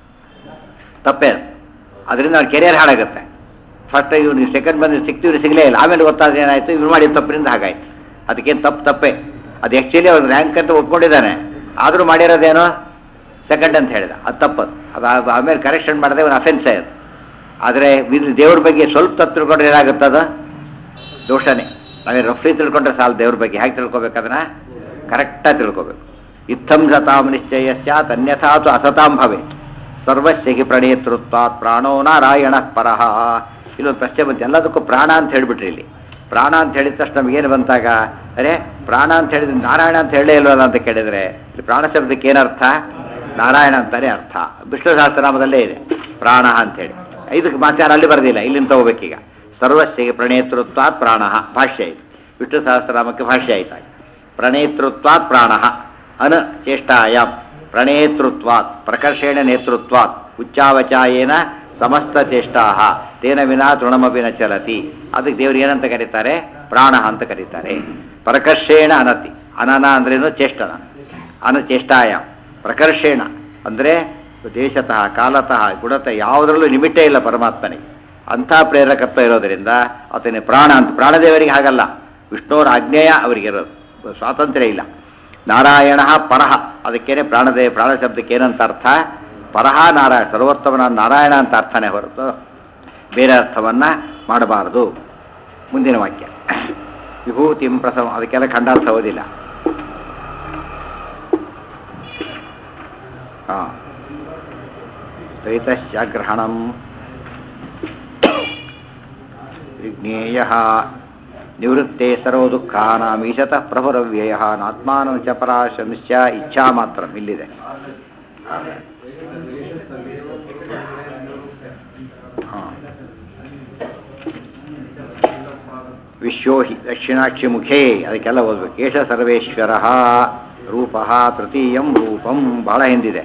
ತಪ್ಪೇ ಅದು. ಅದರಿಂದ ಅವ್ನ ಕೆರಿಯರ್ ಹಾಳಾಗುತ್ತೆ ಫಸ್ಟ್ ಇವ್ನು ಸೆಕೆಂಡ್ ಬಂದು ಸಿಕ್ತಿವ್ರು ಸಿಗಲೇ ಇಲ್ಲ ಆಮೇಲೆ ಗೊತ್ತಾದ್ರೆ ಏನಾಯ್ತು ಇವ್ನು ಮಾಡಿದ ತಪ್ಪಿನಿಂದ ಹಾಗಾಯ್ತು ಅದಕ್ಕೇನು ತಪ್ಪು ತಪ್ಪೇ ಅದು ಆ್ಯಕ್ಚುಲಿ ಅವ್ನು ರ್ಯಾಂಕ್ ಅಂತ ಒಪ್ಕೊಂಡಿದ್ದಾನೆ ಆದರೂ ಮಾಡಿರೋದೇನೋ ಸೆಕೆಂಡ್ ಅಂತ ಹೇಳಿದ ಅದು ತಪ್ಪದು ಅದು ಆ- ಆಮೇಲೆ ಕರೆಕ್ಷನ್ ಮಾಡಿದೆ ಅವನು ಅಫೆನ್ಸೇ ಅದು ಆದರೆ ಇದು ದೇವ್ರ ಬಗ್ಗೆ ಸ್ವಲ್ಪ ತಪ್ಪು ತಿಳ್ಕೊಂಡ್ರೆ ಏನಾಗುತ್ತೆ ಅದು ದೋಷನೇ ನಾವೇ ರಫ್ಲಿ ತಿಳ್ಕೊಂಡ್ರೆ ಸಾಲ ದೇವ್ರ ಬಗ್ಗೆ ಹೇಗೆ ತಿಳ್ಕೊಬೇಕು ಅದನ್ನ ಕರೆಕ್ಟಾಗಿ ತಿಳ್ಕೊಬೇಕು ಇತ್ತಂ ಸತಾಂ ನಿಶ್ಚಯ ಸ್ಯಾತ್ ಅನ್ಯಥಾ ತು ಅಸತಾಂ ಭವೆ ಸರ್ವಸ್ಯಗೆ ಪ್ರಣೇತೃತ್ವಾತ್ ಪ್ರಾಣೋ ನಾರಾಯಣ ಪರಹ ಇಲ್ಲೊಂದು ಪ್ರಶ್ನೆ ಬಂತು ಎಲ್ಲದಕ್ಕೂ ಪ್ರಾಣ ಅಂತ ಹೇಳಿಬಿಟ್ರಿ ಇಲ್ಲಿ ಪ್ರಾಣ ಅಂತ ಹೇಳಿದ ತಕ್ಷಣ ನಮಗೇನು ಬಂತಾಗ ಅರೆ ಪ್ರಾಣ ಅಂತ ಹೇಳಿದ್ರೆ ನಾರಾಯಣ ಅಂತ ಹೇಳೇ ಇಲ್ವಲ್ಲ ಅಂತ ಕೇಳಿದ್ರೆ ಇಲ್ಲಿ ಪ್ರಾಣ ಶಬ್ದಕ್ಕೆ ಏನರ್ಥ ನಾರಾಯಣ ಅಂತಾನೆ ಅರ್ಥ ವಿಷ್ಣು ಸಹಸ್ರನಾಮದಲ್ಲೇ ಇದೆ ಪ್ರಾಣ ಅಂತೇಳಿ ಇದಕ್ಕೆ ಮಾತಾಡ ಅಲ್ಲಿ ಬರೋದಿಲ್ಲ ಇಲ್ಲಿಂದ ತಗೋಬೇಕೀಗ ಸರ್ವಸ್ಯಗೆ ಪ್ರಣೇತೃತ್ವಾತ್ ಪ್ರಾಣ ಭಾಷ್ಯ ಇದು ವಿಷ್ಣು ಸಹಸ್ರನಾಮಕ್ಕೆ ಭಾಷ್ಯ ಆಯ್ತಾಗ ಪ್ರಣೇತೃತ್ವಾತ್ ಪ್ರಾಣ ಅನ ಚೇಷ್ಟಾಯಾಮ್ ಪ್ರಣೇತೃತ್ವಾತ್ ಪ್ರಕರ್ಷೇಣ ನೇತೃತ್ವಾತ್ ಉಚ್ಚಾವಚಾಯೇನ ಸಮಸ್ತ ಚೇಷ್ಟಾ ತೇನ ವಿನಾ ತೃಣಮಪಿ ನ ಚಲತಿ ಅದಕ್ಕೆ ದೇವ್ರು ಏನಂತ ಕರೀತಾರೆ ಪ್ರಾಣ ಅಂತ ಕರೀತಾರೆ ಪ್ರಕರ್ಷೇಣ ಅನತಿ ಅನನ ಅಂದ್ರೇನು ಚೇಷ್ಟನ ಅನಚೇಷ್ಟಾಯ ಪ್ರಕರ್ಷೇಣ ಅಂದರೆ ದೇಶತಃ ಕಾಲತಃ ಗುಣತಃ ಯಾವುದರಲ್ಲೂ ಲಿಮಿಟೇ ಇಲ್ಲ ಪರಮಾತ್ಮನಿಗೆ ಅಂಥ ಪ್ರೇರಕತ್ವ ಇರೋದರಿಂದ ಆತನೇ ಪ್ರಾಣ ಅಂತ ಪ್ರಾಣದೇವರಿಗೆ ಹಾಗಲ್ಲ ವಿಷ್ಣುವರ ಆಜ್ಞೇಯ ಅವರಿಗೆ ಇರೋದು ಸ್ವಾತಂತ್ರ್ಯ ಇಲ್ಲ ನಾರಾಯಣ ಪರಹ ಅದಕ್ಕೇನೆ ಪ್ರಾಣದೇವ ಪ್ರಾಣ ಶಬ್ದಕ್ಕೆ ಏನಂತ ಅರ್ಥ ಪರಹ ನಾರಾಯಣ ಸರ್ವೋತ್ತಮನ ನಾರಾಯಣ ಅಂತ ಅರ್ಥನೇ ಹೊರತು ಬೇರೆ ಅರ್ಥವನ್ನು ಮಾಡಬಾರದು ಮುಂದಿನ ವಾಕ್ಯ ವಿಭೂತಿಂ ಪ್ರಸವ ಅದಕ್ಕೆಲ್ಲ ಖಂಡಾರ್ಥ ಓದಿಲ್ಲ ಹಾಂ ದ್ವೈತಶ್ಚಾಗ್ರಹಣಂ ವಿಜ್ಞೇಯ ನಿವೃತ್ತೆ ಸರ್ವ ದುಃಖಾನಾಂ ಈಶತಃ ಪ್ರಭುರವ್ಯಯ ನಾತ್ಮಾನಂ ಚ ಪರಾಶಂಶ್ಚ ಇಚ್ಛಾ ಮಾತ್ರ ಇಲ್ಲಿದೆ ಹಾಂ ವಿಶ್ವೋ ಹಿ ದಕ್ಷಿಣಾಕ್ಷಿ ಮುಖೇ ಅದಕ್ಕೆಲ್ಲ ಓದ್ಬೇಕು ಏಷ ಸರ್ವೇಶ್ವರ ರೂಪ ತೃತೀಯಂ ರೂಪಂ ಬಹಳ ಹಿಂದಿದೆ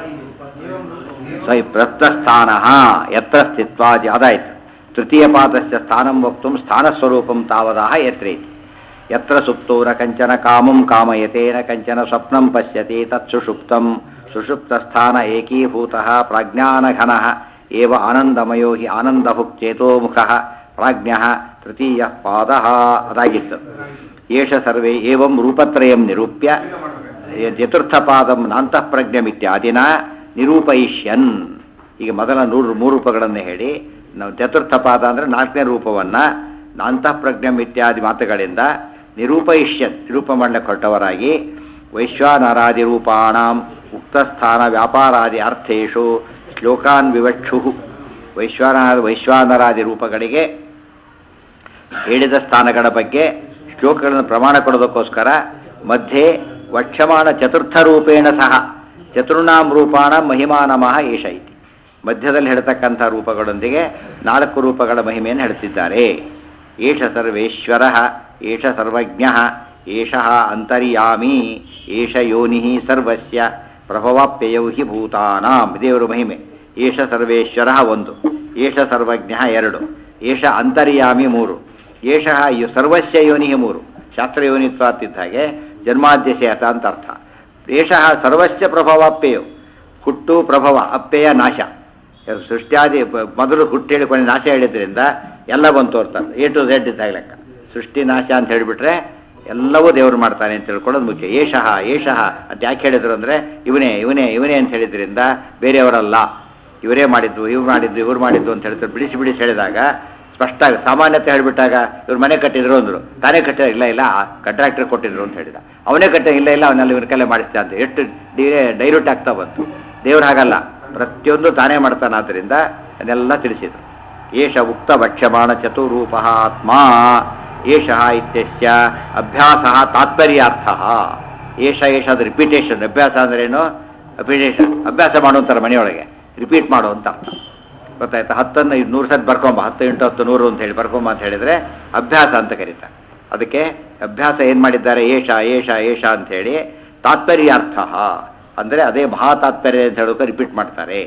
ಸ ಪ್ರಸ್ಥಾನ ಯತ್ರ ಸ್ಥಿತ್ವಾದಿ ಅದಾಯ್ತು ತೃತೀಯ ಪಾದಸ್ಯ ಸ್ಥಾನಂ ವಕ್ತು ಸ್ಥಾನಸ್ವರೂಪಂ ತಾವದಾಹ ಯತ್ರೇತಿ ಯತ್ರ ಸುಪ್ತೋ ನ ಕಂಚನ ಕಾಮಂ ಕಾಮಯತೆ ನ ಕಂಚನ ಸ್ವಪ್ನಂ ಪಶ್ಯತಿ ತತ್ ಸುಷುಪ್ತಂ ಸುಷುಪ್ತಸ್ಥಾನ ಏಕೀಭೂತಃ ಪ್ರಾಜ್ಞಾನಘನಃ ಏವ ಆನಂದಮಯೋ ಹಿ ಆನಂದಭುಕ್ ಚೇತೋಮುಖಃ ಪ್ರಾಜ್ಞಃ ತೃತೀಯ ಪಾದಃ ಅದಾಗಿತ್ತು ಏಷ ಸರ್ವೇ ಏವಂ ರೂಪತ್ರಯಂ ನಿರೂಪ್ಯ ಚತುರ್ಥ ಪಾದಂ ನಾಂತಃಪ್ರಜ್ಞಮಿತ್ಯಾದಿನ ನಿರೂಪಯಿಷ್ಯನ್ ಈಗ ಮೊದಲ ನೂರು ಮೂರು ರೂಪಗಳನ್ನು ಹೇಳಿ ನಾವು ಚತುರ್ಥ ಪಾದ ಅಂದರೆ ನಾಲ್ಕನೇ ರೂಪವನ್ನು ನಾಂತಃಪ್ರಜ್ಞಂ ಇತ್ಯಾದಿ ಮಾತುಗಳಿಂದ ನಿರೂಪಯಿಷ್ಯನ್ ನಿರೂಪ ಮಾಡಲಿಕ್ಕೆ ಹೊರಟವರಾಗಿ ವೈಶ್ವಾನರಾದಿ ರೂಪಾಣಾಂ ಉಕ್ತಸ್ಥಾನ ವ್ಯಾಪಾರಾದಿ ಅರ್ಥೇಶು ಶ್ಲೋಕಾನ್ ವಿವಕ್ಷು ವೈಶ್ವಾನರ ವೈಶ್ವಾನರಾದಿ ರೂಪಗಳಿಗೆ ಹೇಳಿದ ಸ್ಥಾನಗಳ ಬಗ್ಗೆ ಶ್ಲೋಕಗಳನ್ನು ಪ್ರಮಾಣ ಕೊಡೋದಕ್ಕೋಸ್ಕರ ಮಧ್ಯೆ ವಕ್ಷಮಾಣ ಚತುರ್ಥ ರೂಪೇಣ ಸಹ ಚತುರ್ಣಾಂ ರೂಪಾಣ ಮಹಿಮಾನಮಃ ಏಷ ಇತಿ ಮಧ್ಯದಲ್ಲಿ ಹೇಳ್ತಕ್ಕಂಥ ರೂಪಗಳೊಂದಿಗೆ ನಾಲ್ಕು ರೂಪಗಳ ಮಹಿಮೆಯನ್ನು ಹೇಳ್ತಿದ್ದಾರೆ ಏಷ ಸರ್ವೇಶ್ವರ ಏಷ ಸರ್ವಜ್ಞ ಏಷ ಅಂತರ್ಯಾಮಿ ಏಷ ಯೋನಿ ಸರ್ವಸ್ಯ ಪ್ರಭವಾಪ್ಯಯೌ ಹಿ ಭೂತಾನಾಂ ದೇವರ ಮಹಿಮೆ ಏಷ ಸರ್ವೇಶ್ವರ ಒಂದು ಏಷ ಸರ್ವಜ್ಞ ಎರಡು ಏಷ ಅಂತರ್ಯಾಮಿ ಮೂರು ಏಷ ಯು- ಸರ್ವಸ್ಯ ಯೋನಿ ಮೂರು ಶಾಸ್ತ್ರ ಯೋನಿತ್ವಾತಿದ್ದ ಹಾಗೆ ಜನ್ಮಾದ್ಯಶಯತ ಅಂತ ಅರ್ಥ ಏಷ ಸರ್ವಸ್ಯ ಪ್ರಭವಾಪ್ಯಯು ಹುಟ್ಟು ಪ್ರಭವ ಅಪ್ಪೆಯ ನಾಶ ಸೃಷ್ಟಿಯಾದಿ ಪ- ಮೊದಲು ಹುಟ್ಟು ಹೇಳಿಕೊಂಡು ನಾಶ ಹೇಳಿದ್ರಿಂದ ಎಲ್ಲ ಬಂತು ತೋರ್ತಾರೆ ಎ ಟು ಝೆಡ್ ಇದ್ದಾಗ ಲೆಕ್ಕ ಸೃಷ್ಟಿ ನಾಶ ಅಂತ ಹೇಳಿಬಿಟ್ರೆ ಎಲ್ಲವೂ ದೇವರು ಮಾಡ್ತಾನೆ ಅಂತ ತಿಳ್ಕೊಳ್ಳೋದು ಮುಖ್ಯ ಏಷಃ ಏಷಃ ಅಂತ ಯಾಕೆ ಹೇಳಿದ್ರು ಅಂದರೆ ಇವನೇ ಇವನೇ ಇವನೇ ಅಂತ ಹೇಳಿದ್ರಿಂದ ಬೇರೆಯವರಲ್ಲ ಇವರೇ ಮಾಡಿದ್ದು ಇವ್ರು ಮಾಡಿದ್ದು ಇವ್ರು ಮಾಡಿದ್ದು ಅಂತ ಹೇಳ್ತಾರೆ ಬಿಡಿಸಿ ಬಿಡಿಸಿ ಹೇಳಿದಾಗ ಸ್ಪಷ್ಟ ಆಗ ಸಾಮಾನ್ಯತೆ ಹೇಳಿಬಿಟ್ಟಾಗ ಇವ್ರು ಮನೆ ಕಟ್ಟಿದ್ರು ಅಂದರು ತಾನೇ ಕಟ್ಟಿದ ಇಲ್ಲ ಇಲ್ಲ ಕಾಂಟ್ರಾಕ್ಟರ್ ಕೊಟ್ಟಿದ್ರು ಅಂತ ಹೇಳಿದ ಅವನೇ ಕಟ್ಟ ಇಲ್ಲ ಇಲ್ಲ ಅವನ್ನೆಲ್ಲ ಇವ್ರ ಕಲೆ ಮಾಡಿಸ್ತಾ ಅಂತ ಎಷ್ಟು ಡೈಲ್ಯೂಟ್ ಆಗ್ತಾ ಬಂತು ದೇವ್ರು ಹಾಗಲ್ಲ ಪ್ರತಿಯೊಂದು ತಾನೇ ಮಾಡ್ತಾನೆ ಆದ್ದರಿಂದ ಅದನ್ನೆಲ್ಲ ತಿಳಿಸಿದ್ರು ಏಷ ಉಕ್ತ ಭಕ್ಷ್ಯಮಾಣ ಚತುರೂಪ ಆತ್ಮ ಏಷ ಇತ್ಯಸ್ಯ ಅಭ್ಯಾಸ ತಾತ್ಪರ್ಯಾರ್ಥ ಏಷ ಏಷ ಅದು ರಿಪಿಟೇಷನ್ ಅಭ್ಯಾಸ ಅಂದ್ರೇನು ರಿಪಿಟೇಷನ್ ಅಭ್ಯಾಸ ಮಾಡುವಂತಾರೆ ಮನೆಯೊಳಗೆ ರಿಪೀಟ್ ಮಾಡು ಅಂತ ಅರ್ಥ ಗೊತ್ತಾಯ್ತಾ ಹತ್ತನ್ನು ಇದು ನೂರು ಸತಿ ಬರ್ಕೊಂಬ ಹತ್ತು ಇಂಟು ಹತ್ತು ನೂರು ಅಂತ ಹೇಳಿ ಬರ್ಕೊಂಬ ಅಂತ ಹೇಳಿದ್ರೆ ಅಭ್ಯಾಸ ಅಂತ ಕರೀತಾರೆ ಅದಕ್ಕೆ ಅಭ್ಯಾಸ ಏನು ಮಾಡಿದ್ದಾರೆ ಏಷ ಏಷ ಏಷ ಅಂತ ಹೇಳಿ ತಾತ್ಪರ್ಯಾರ್ಥ ಅಂದರೆ ಅದೇ ಮಹಾ ತಾತ್ಪರ್ಯ ಅಂತ ಹೇಳೋಕೆ ರಿಪೀಟ್ ಮಾಡ್ತಾರೆ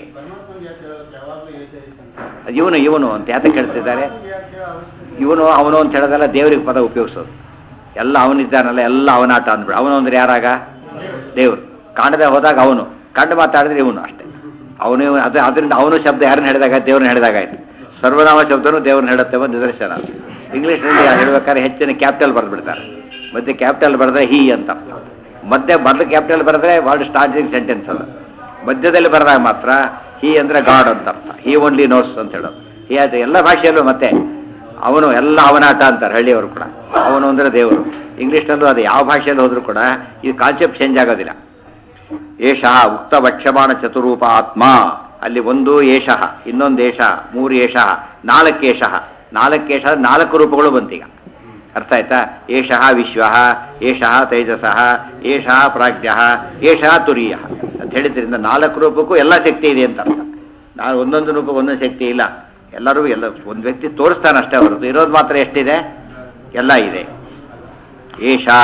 ಇವನು ಇವನು ಅಂತ ಯಾತಕ್ಕೆ ಹೇಳ್ತಿದ್ದಾರೆ ಇವನು ಅವನು ಅಂತ ಹೇಳೋದಲ್ಲ ದೇವರಿಗೆ ಪದ ಉಪಯೋಗಿಸೋದು ಎಲ್ಲ ಅವನಿದ್ದಾನಲ್ಲ ಎಲ್ಲ ಅವನಾಟ ಅಂದ್ಬಿಡು ಅವನು ಅಂದ್ರೆ ಯಾರಾಗ ದೇವರು ಕಾಣದೆ ಹೋದಾಗ ಅವನು ಕಂಡು ಮಾತಾಡಿದ್ರೆ ಇವನು ಅಷ್ಟೇ ಅವನು ಇವನು ಅದು ಅದರಿಂದ ಅವನು ಶಬ್ದ ಯಾರನ್ನ ಹೇಳಿದಾಗ ದೇವ್ರನ್ನ ಹೇಳಿದಾಗ ಆಯ್ತು ಸರ್ವನಾಮ ಶಬ್ದನೂ ದೇವ್ರನ್ನ ಹೇಳುತ್ತೆ ಒಂದು ನಿದರ್ಶನ ಇಂಗ್ಲೀಷ್ನಲ್ಲಿ ಹೇಳ್ಬೇಕಾದ್ರೆ ಹೆಚ್ಚಿನ ಕ್ಯಾಪಿಟಲ್ ಬರೆದ್ಬಿಡ್ತಾರೆ ಮತ್ತೆ ಕ್ಯಾಪಿಟಲ್ ಬರೆದ್ರೆ ಹೀ ಅಂತ ಅರ್ಥ. ಮಧ್ಯೆ ಮೊದಲು ಕ್ಯಾಪಿಟಲ್ ಬರೆದ್ರೆ ವರ್ಡ್ ಸ್ಟಾರ್ಟಿಂಗ್ ಸೆಂಟೆನ್ಸ್ ಅದು ಮಧ್ಯದಲ್ಲಿ ಬರೆದಾಗ ಮಾತ್ರ ಹೀ ಅಂದ್ರೆ ಗಾಡ್ ಅಂತ ಅರ್ಥ ಹಿ ಓನ್ಲಿ ನೋಸ್ ಅಂತ ಹೇಳೋದು ಹೀ ಅದು ಎಲ್ಲ ಭಾಷೆಯಲ್ಲೂ ಮತ್ತೆ ಅವನು ಎಲ್ಲ ಅವನಾಟ ಅಂತಾರೆ ಹಳ್ಳಿಯವರು ಕೂಡ ಅವನು ಅಂದ್ರೆ ದೇವರು ಇಂಗ್ಲೀಷ್ನಲ್ಲೂ ಅದು ಯಾವ ಭಾಷೆಯಲ್ಲಿ ಹೋದ್ರೂ ಕೂಡ ಈ ಕಾನ್ಸೆಪ್ಟ್ ಚೇಂಜ್ ಆಗೋದಿಲ್ಲ ಏಷ ಉಕ್ತ ಭಕ್ಷ್ಯಮಾಣ ಚತುರೂಪ ಆತ್ಮ ಅಲ್ಲಿ ಒಂದು ಏಷಃ ಇನ್ನೊಂದು ಏಷ ಮೂರು ಏಷಃ ನಾಲ್ಕು ಏಷಃ ನಾಲ್ಕು ಏಷ ನಾಲ್ಕು ರೂಪಗಳು ಬಂತೀಗ ಅರ್ಥ ಆಯ್ತಾ ಏಷಃ ವಿಶ್ವ ಏಷಃ ತೇಜಸಃ ಏಷಃ ಪ್ರಾಜ್ಞ ಏಷಃ ತುರೀಯ ಅಂತ ಹೇಳಿದ್ರಿಂದ ನಾಲ್ಕು ರೂಪಕ್ಕೂ ಎಲ್ಲ ಶಕ್ತಿ ಇದೆ ಅಂತ ಅರ್ಥ ನಾನು ಒಂದೊಂದು ರೂಪಕ್ಕೆ ಒಂದೊಂದು ಶಕ್ತಿ ಇಲ್ಲ ಎಲ್ಲರೂ ಎಲ್ಲ ಒಂದು ವ್ಯಕ್ತಿ ತೋರಿಸ್ತಾನೆ ಅಷ್ಟೇ ಹೊರತು ಇರೋದು ಮಾತ್ರ ಎಷ್ಟಿದೆ ಎಲ್ಲ ಇದೆ ಏಷ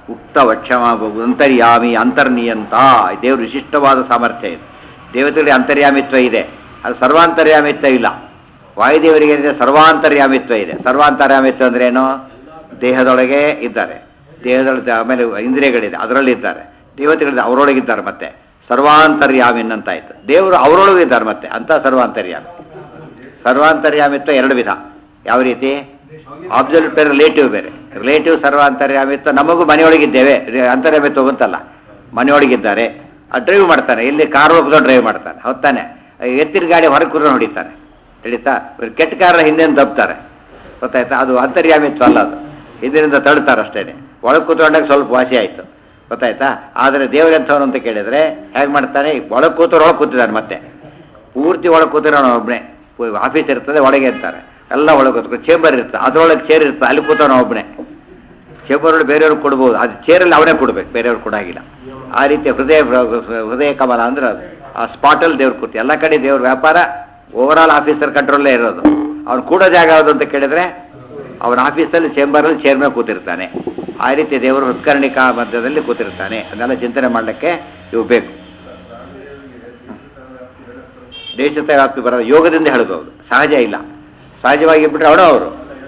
ಉಕ್ತ ವಕ್ಷಮ ಅಂತರ್ಯಾಮಿ ಅಂತರ್ನಿಯಂತ ದೇವ್ರ ವಿಶಿಷ್ಟವಾದ ಸಾಮರ್ಥ್ಯ ಇದೆ ದೇವತೆಗಳಿಗೆ ಅಂತರ್ಯಾಮಿತ್ವ ಇದೆ ಅದು ಸರ್ವಾಂತರ್ಯಾಮಿತ್ವ ಇಲ್ಲ ವಾಯುದೇವರಿಗೆ ಏನಿದೆ ಸರ್ವಾಂತರ್ಯಾಮಿತ್ವ ಇದೆ ಸರ್ವಾಂತರ್ಯಾಮಿತ್ವ ಅಂದ್ರೆ ಏನು ದೇಹದೊಳಗೆ ಇದ್ದಾರೆ ದೇಹದೊಳಗೆ ಆಮೇಲೆ ಇಂದ್ರಿಯಗಳಿದೆ ಅದರಲ್ಲಿ ಇದ್ದಾರೆ ದೇವತೆಗಳಿದೆ ಅವರೊಳಗಿದ್ದಾರೆ ಮತ್ತೆ ಸರ್ವಾಂತರ್ಯಾಮಿನ್ ಅಂತ ಆಯ್ತು ದೇವರು ಅವರೊಳಗೂ ಇದ್ದಾರೆ ಮತ್ತೆ ಅಂತ ಸರ್ವಾಂತರ್ಯಾಮಿ ಸರ್ವಾಂತರ್ಯಾಮಿತ್ವ ಎರಡು ವಿಧ ಯಾವ ರೀತಿ ಆಬ್ಸಲ್ಯೂಟ್ ಬೇರೆ ರಿಲೇಟಿವ್ ಬೇರೆ ರಿಲೇಟಿವ್ ಸರ್ವಾಂತರ್ಯಾಮಿತ್ವ ನಮಗೂ ಮನೆಯೊಳಗಿದ್ದೇವೆ ರಿ- ಅಂತರ್ಯಾಮಿತ್ವ ಬಂತಲ್ಲ ಮನೆಯೊಳಗಿದ್ದಾರೆ ಆ ಡ್ರೈವ್ ಮಾಡ್ತಾನೆ ಇಲ್ಲಿ ಕಾರ್ ಹೋಗ್ದೋ ಡ್ರೈವ್ ಮಾಡ್ತಾನೆ ಹೊತ್ತಾನೆ ಎತ್ತಿನ ಗಾಡಿ ಹೊರಗೆ ಕೂತ್ಕೊಂಡು ಹೊಡಿತಾನೆ ತಿಳಿತಾ ಇವ್ರು ಕೆಟ್ಟ ಕಾರ ಹಿಂದೆಂದು ದಬ್ತಾರೆ ಗೊತ್ತಾಯ್ತಾ ಅದು ಅಂತರ್ಯಾಮಿತ್ವ ಅಲ್ಲ ಅದು ಹಿಂದಿನಿಂದ ತಳ್ತಾರೆ ಅಷ್ಟೇನೆ ಒಳಗೆ ಕೂತ್ಕೊಂಡಾಗ ಸ್ವಲ್ಪ ವಾಸಿ ಆಯಿತು ಗೊತ್ತಾಯ್ತಾ ಆದರೆ ದೇವರೆಂಥವನು ಅಂತ ಕೇಳಿದ್ರೆ ಹೇಗೆ ಮಾಡ್ತಾನೆ ಒಳಗೆ ಕೂತವ್ರು ಒಳಗೆ ಕೂತಿದ್ದಾನೆ ಮತ್ತೆ ಪೂರ್ತಿ ಒಳಗೆ ಕೂತಿರೋನು ಒಬ್ಬನೇ ಆಫೀಸ್ ಇರ್ತದೆ ಒಳಗೆ ಇರ್ತಾರೆ ಎಲ್ಲ ಒಳಗೆ ಕೂತ್ಕೊಂಡು ಚೇಂಬರ್ ಇರ್ತದೆ ಅದರೊಳಗೆ ಚೇರ್ ಇರ್ತದೆ ಅಲ್ಲಿ ಕೂತವನು ಒಬ್ಬನೇ ಚೇಂಬರ್ ಒಳಗೆ ಬೇರೆಯವ್ರಿಗೆ ಕೊಡ್ಬೋದು ಅದು ಚೇರಲ್ಲಿ ಅವನೇ ಕೊಡ್ಬೇಕು ಬೇರೆಯವ್ರು ಕೊಡಾಗಿಲ್ಲ ಆ ರೀತಿ ಹೃದಯ ಹೃದಯ ಕಮಲ ಅಂದ್ರೆ ಅದು ಆ ಸ್ಪಾಟಲ್ಲಿ ದೇವ್ರು ಕೂತಿ ಎಲ್ಲ ಕಡೆ ದೇವ್ರ ವ್ಯಾಪಾರ ಓವರ್ ಆಲ್ ಆಫೀಸರ್ ಕಂಟ್ರೋಲ್ಲೇ ಇರೋದು ಅವ್ನು ಕೂಡೋ ಜಾಗ ಯಾವುದು ಅಂತ ಕೇಳಿದ್ರೆ ಅವನ ಆಫೀಸಲ್ಲಿ ಚೇಂಬರಲ್ಲಿ ಚೇರ್ ಮೇಲೆ ಕೂತಿರ್ತಾನೆ ಆ ರೀತಿ ದೇವರು ಹೃತ್ಕರ್ಣಿಕಾ ಮಧ್ಯದಲ್ಲಿ ಕೂತಿರ್ತಾನೆ ಅದನ್ನೆಲ್ಲ ಚಿಂತನೆ ಮಾಡಲಿಕ್ಕೆ ಇವು ಬೇಕು ದೇಶದ ವ್ಯಾಪ್ತಿ ಬರೋದು ಯೋಗದಿಂದ ಹೇಳ್ಬೋದು ಸಹಜ ಇಲ್ಲ ಸಹಜವಾಗಿ ಬಿಟ್ರೆ ಅವನು ಅವರು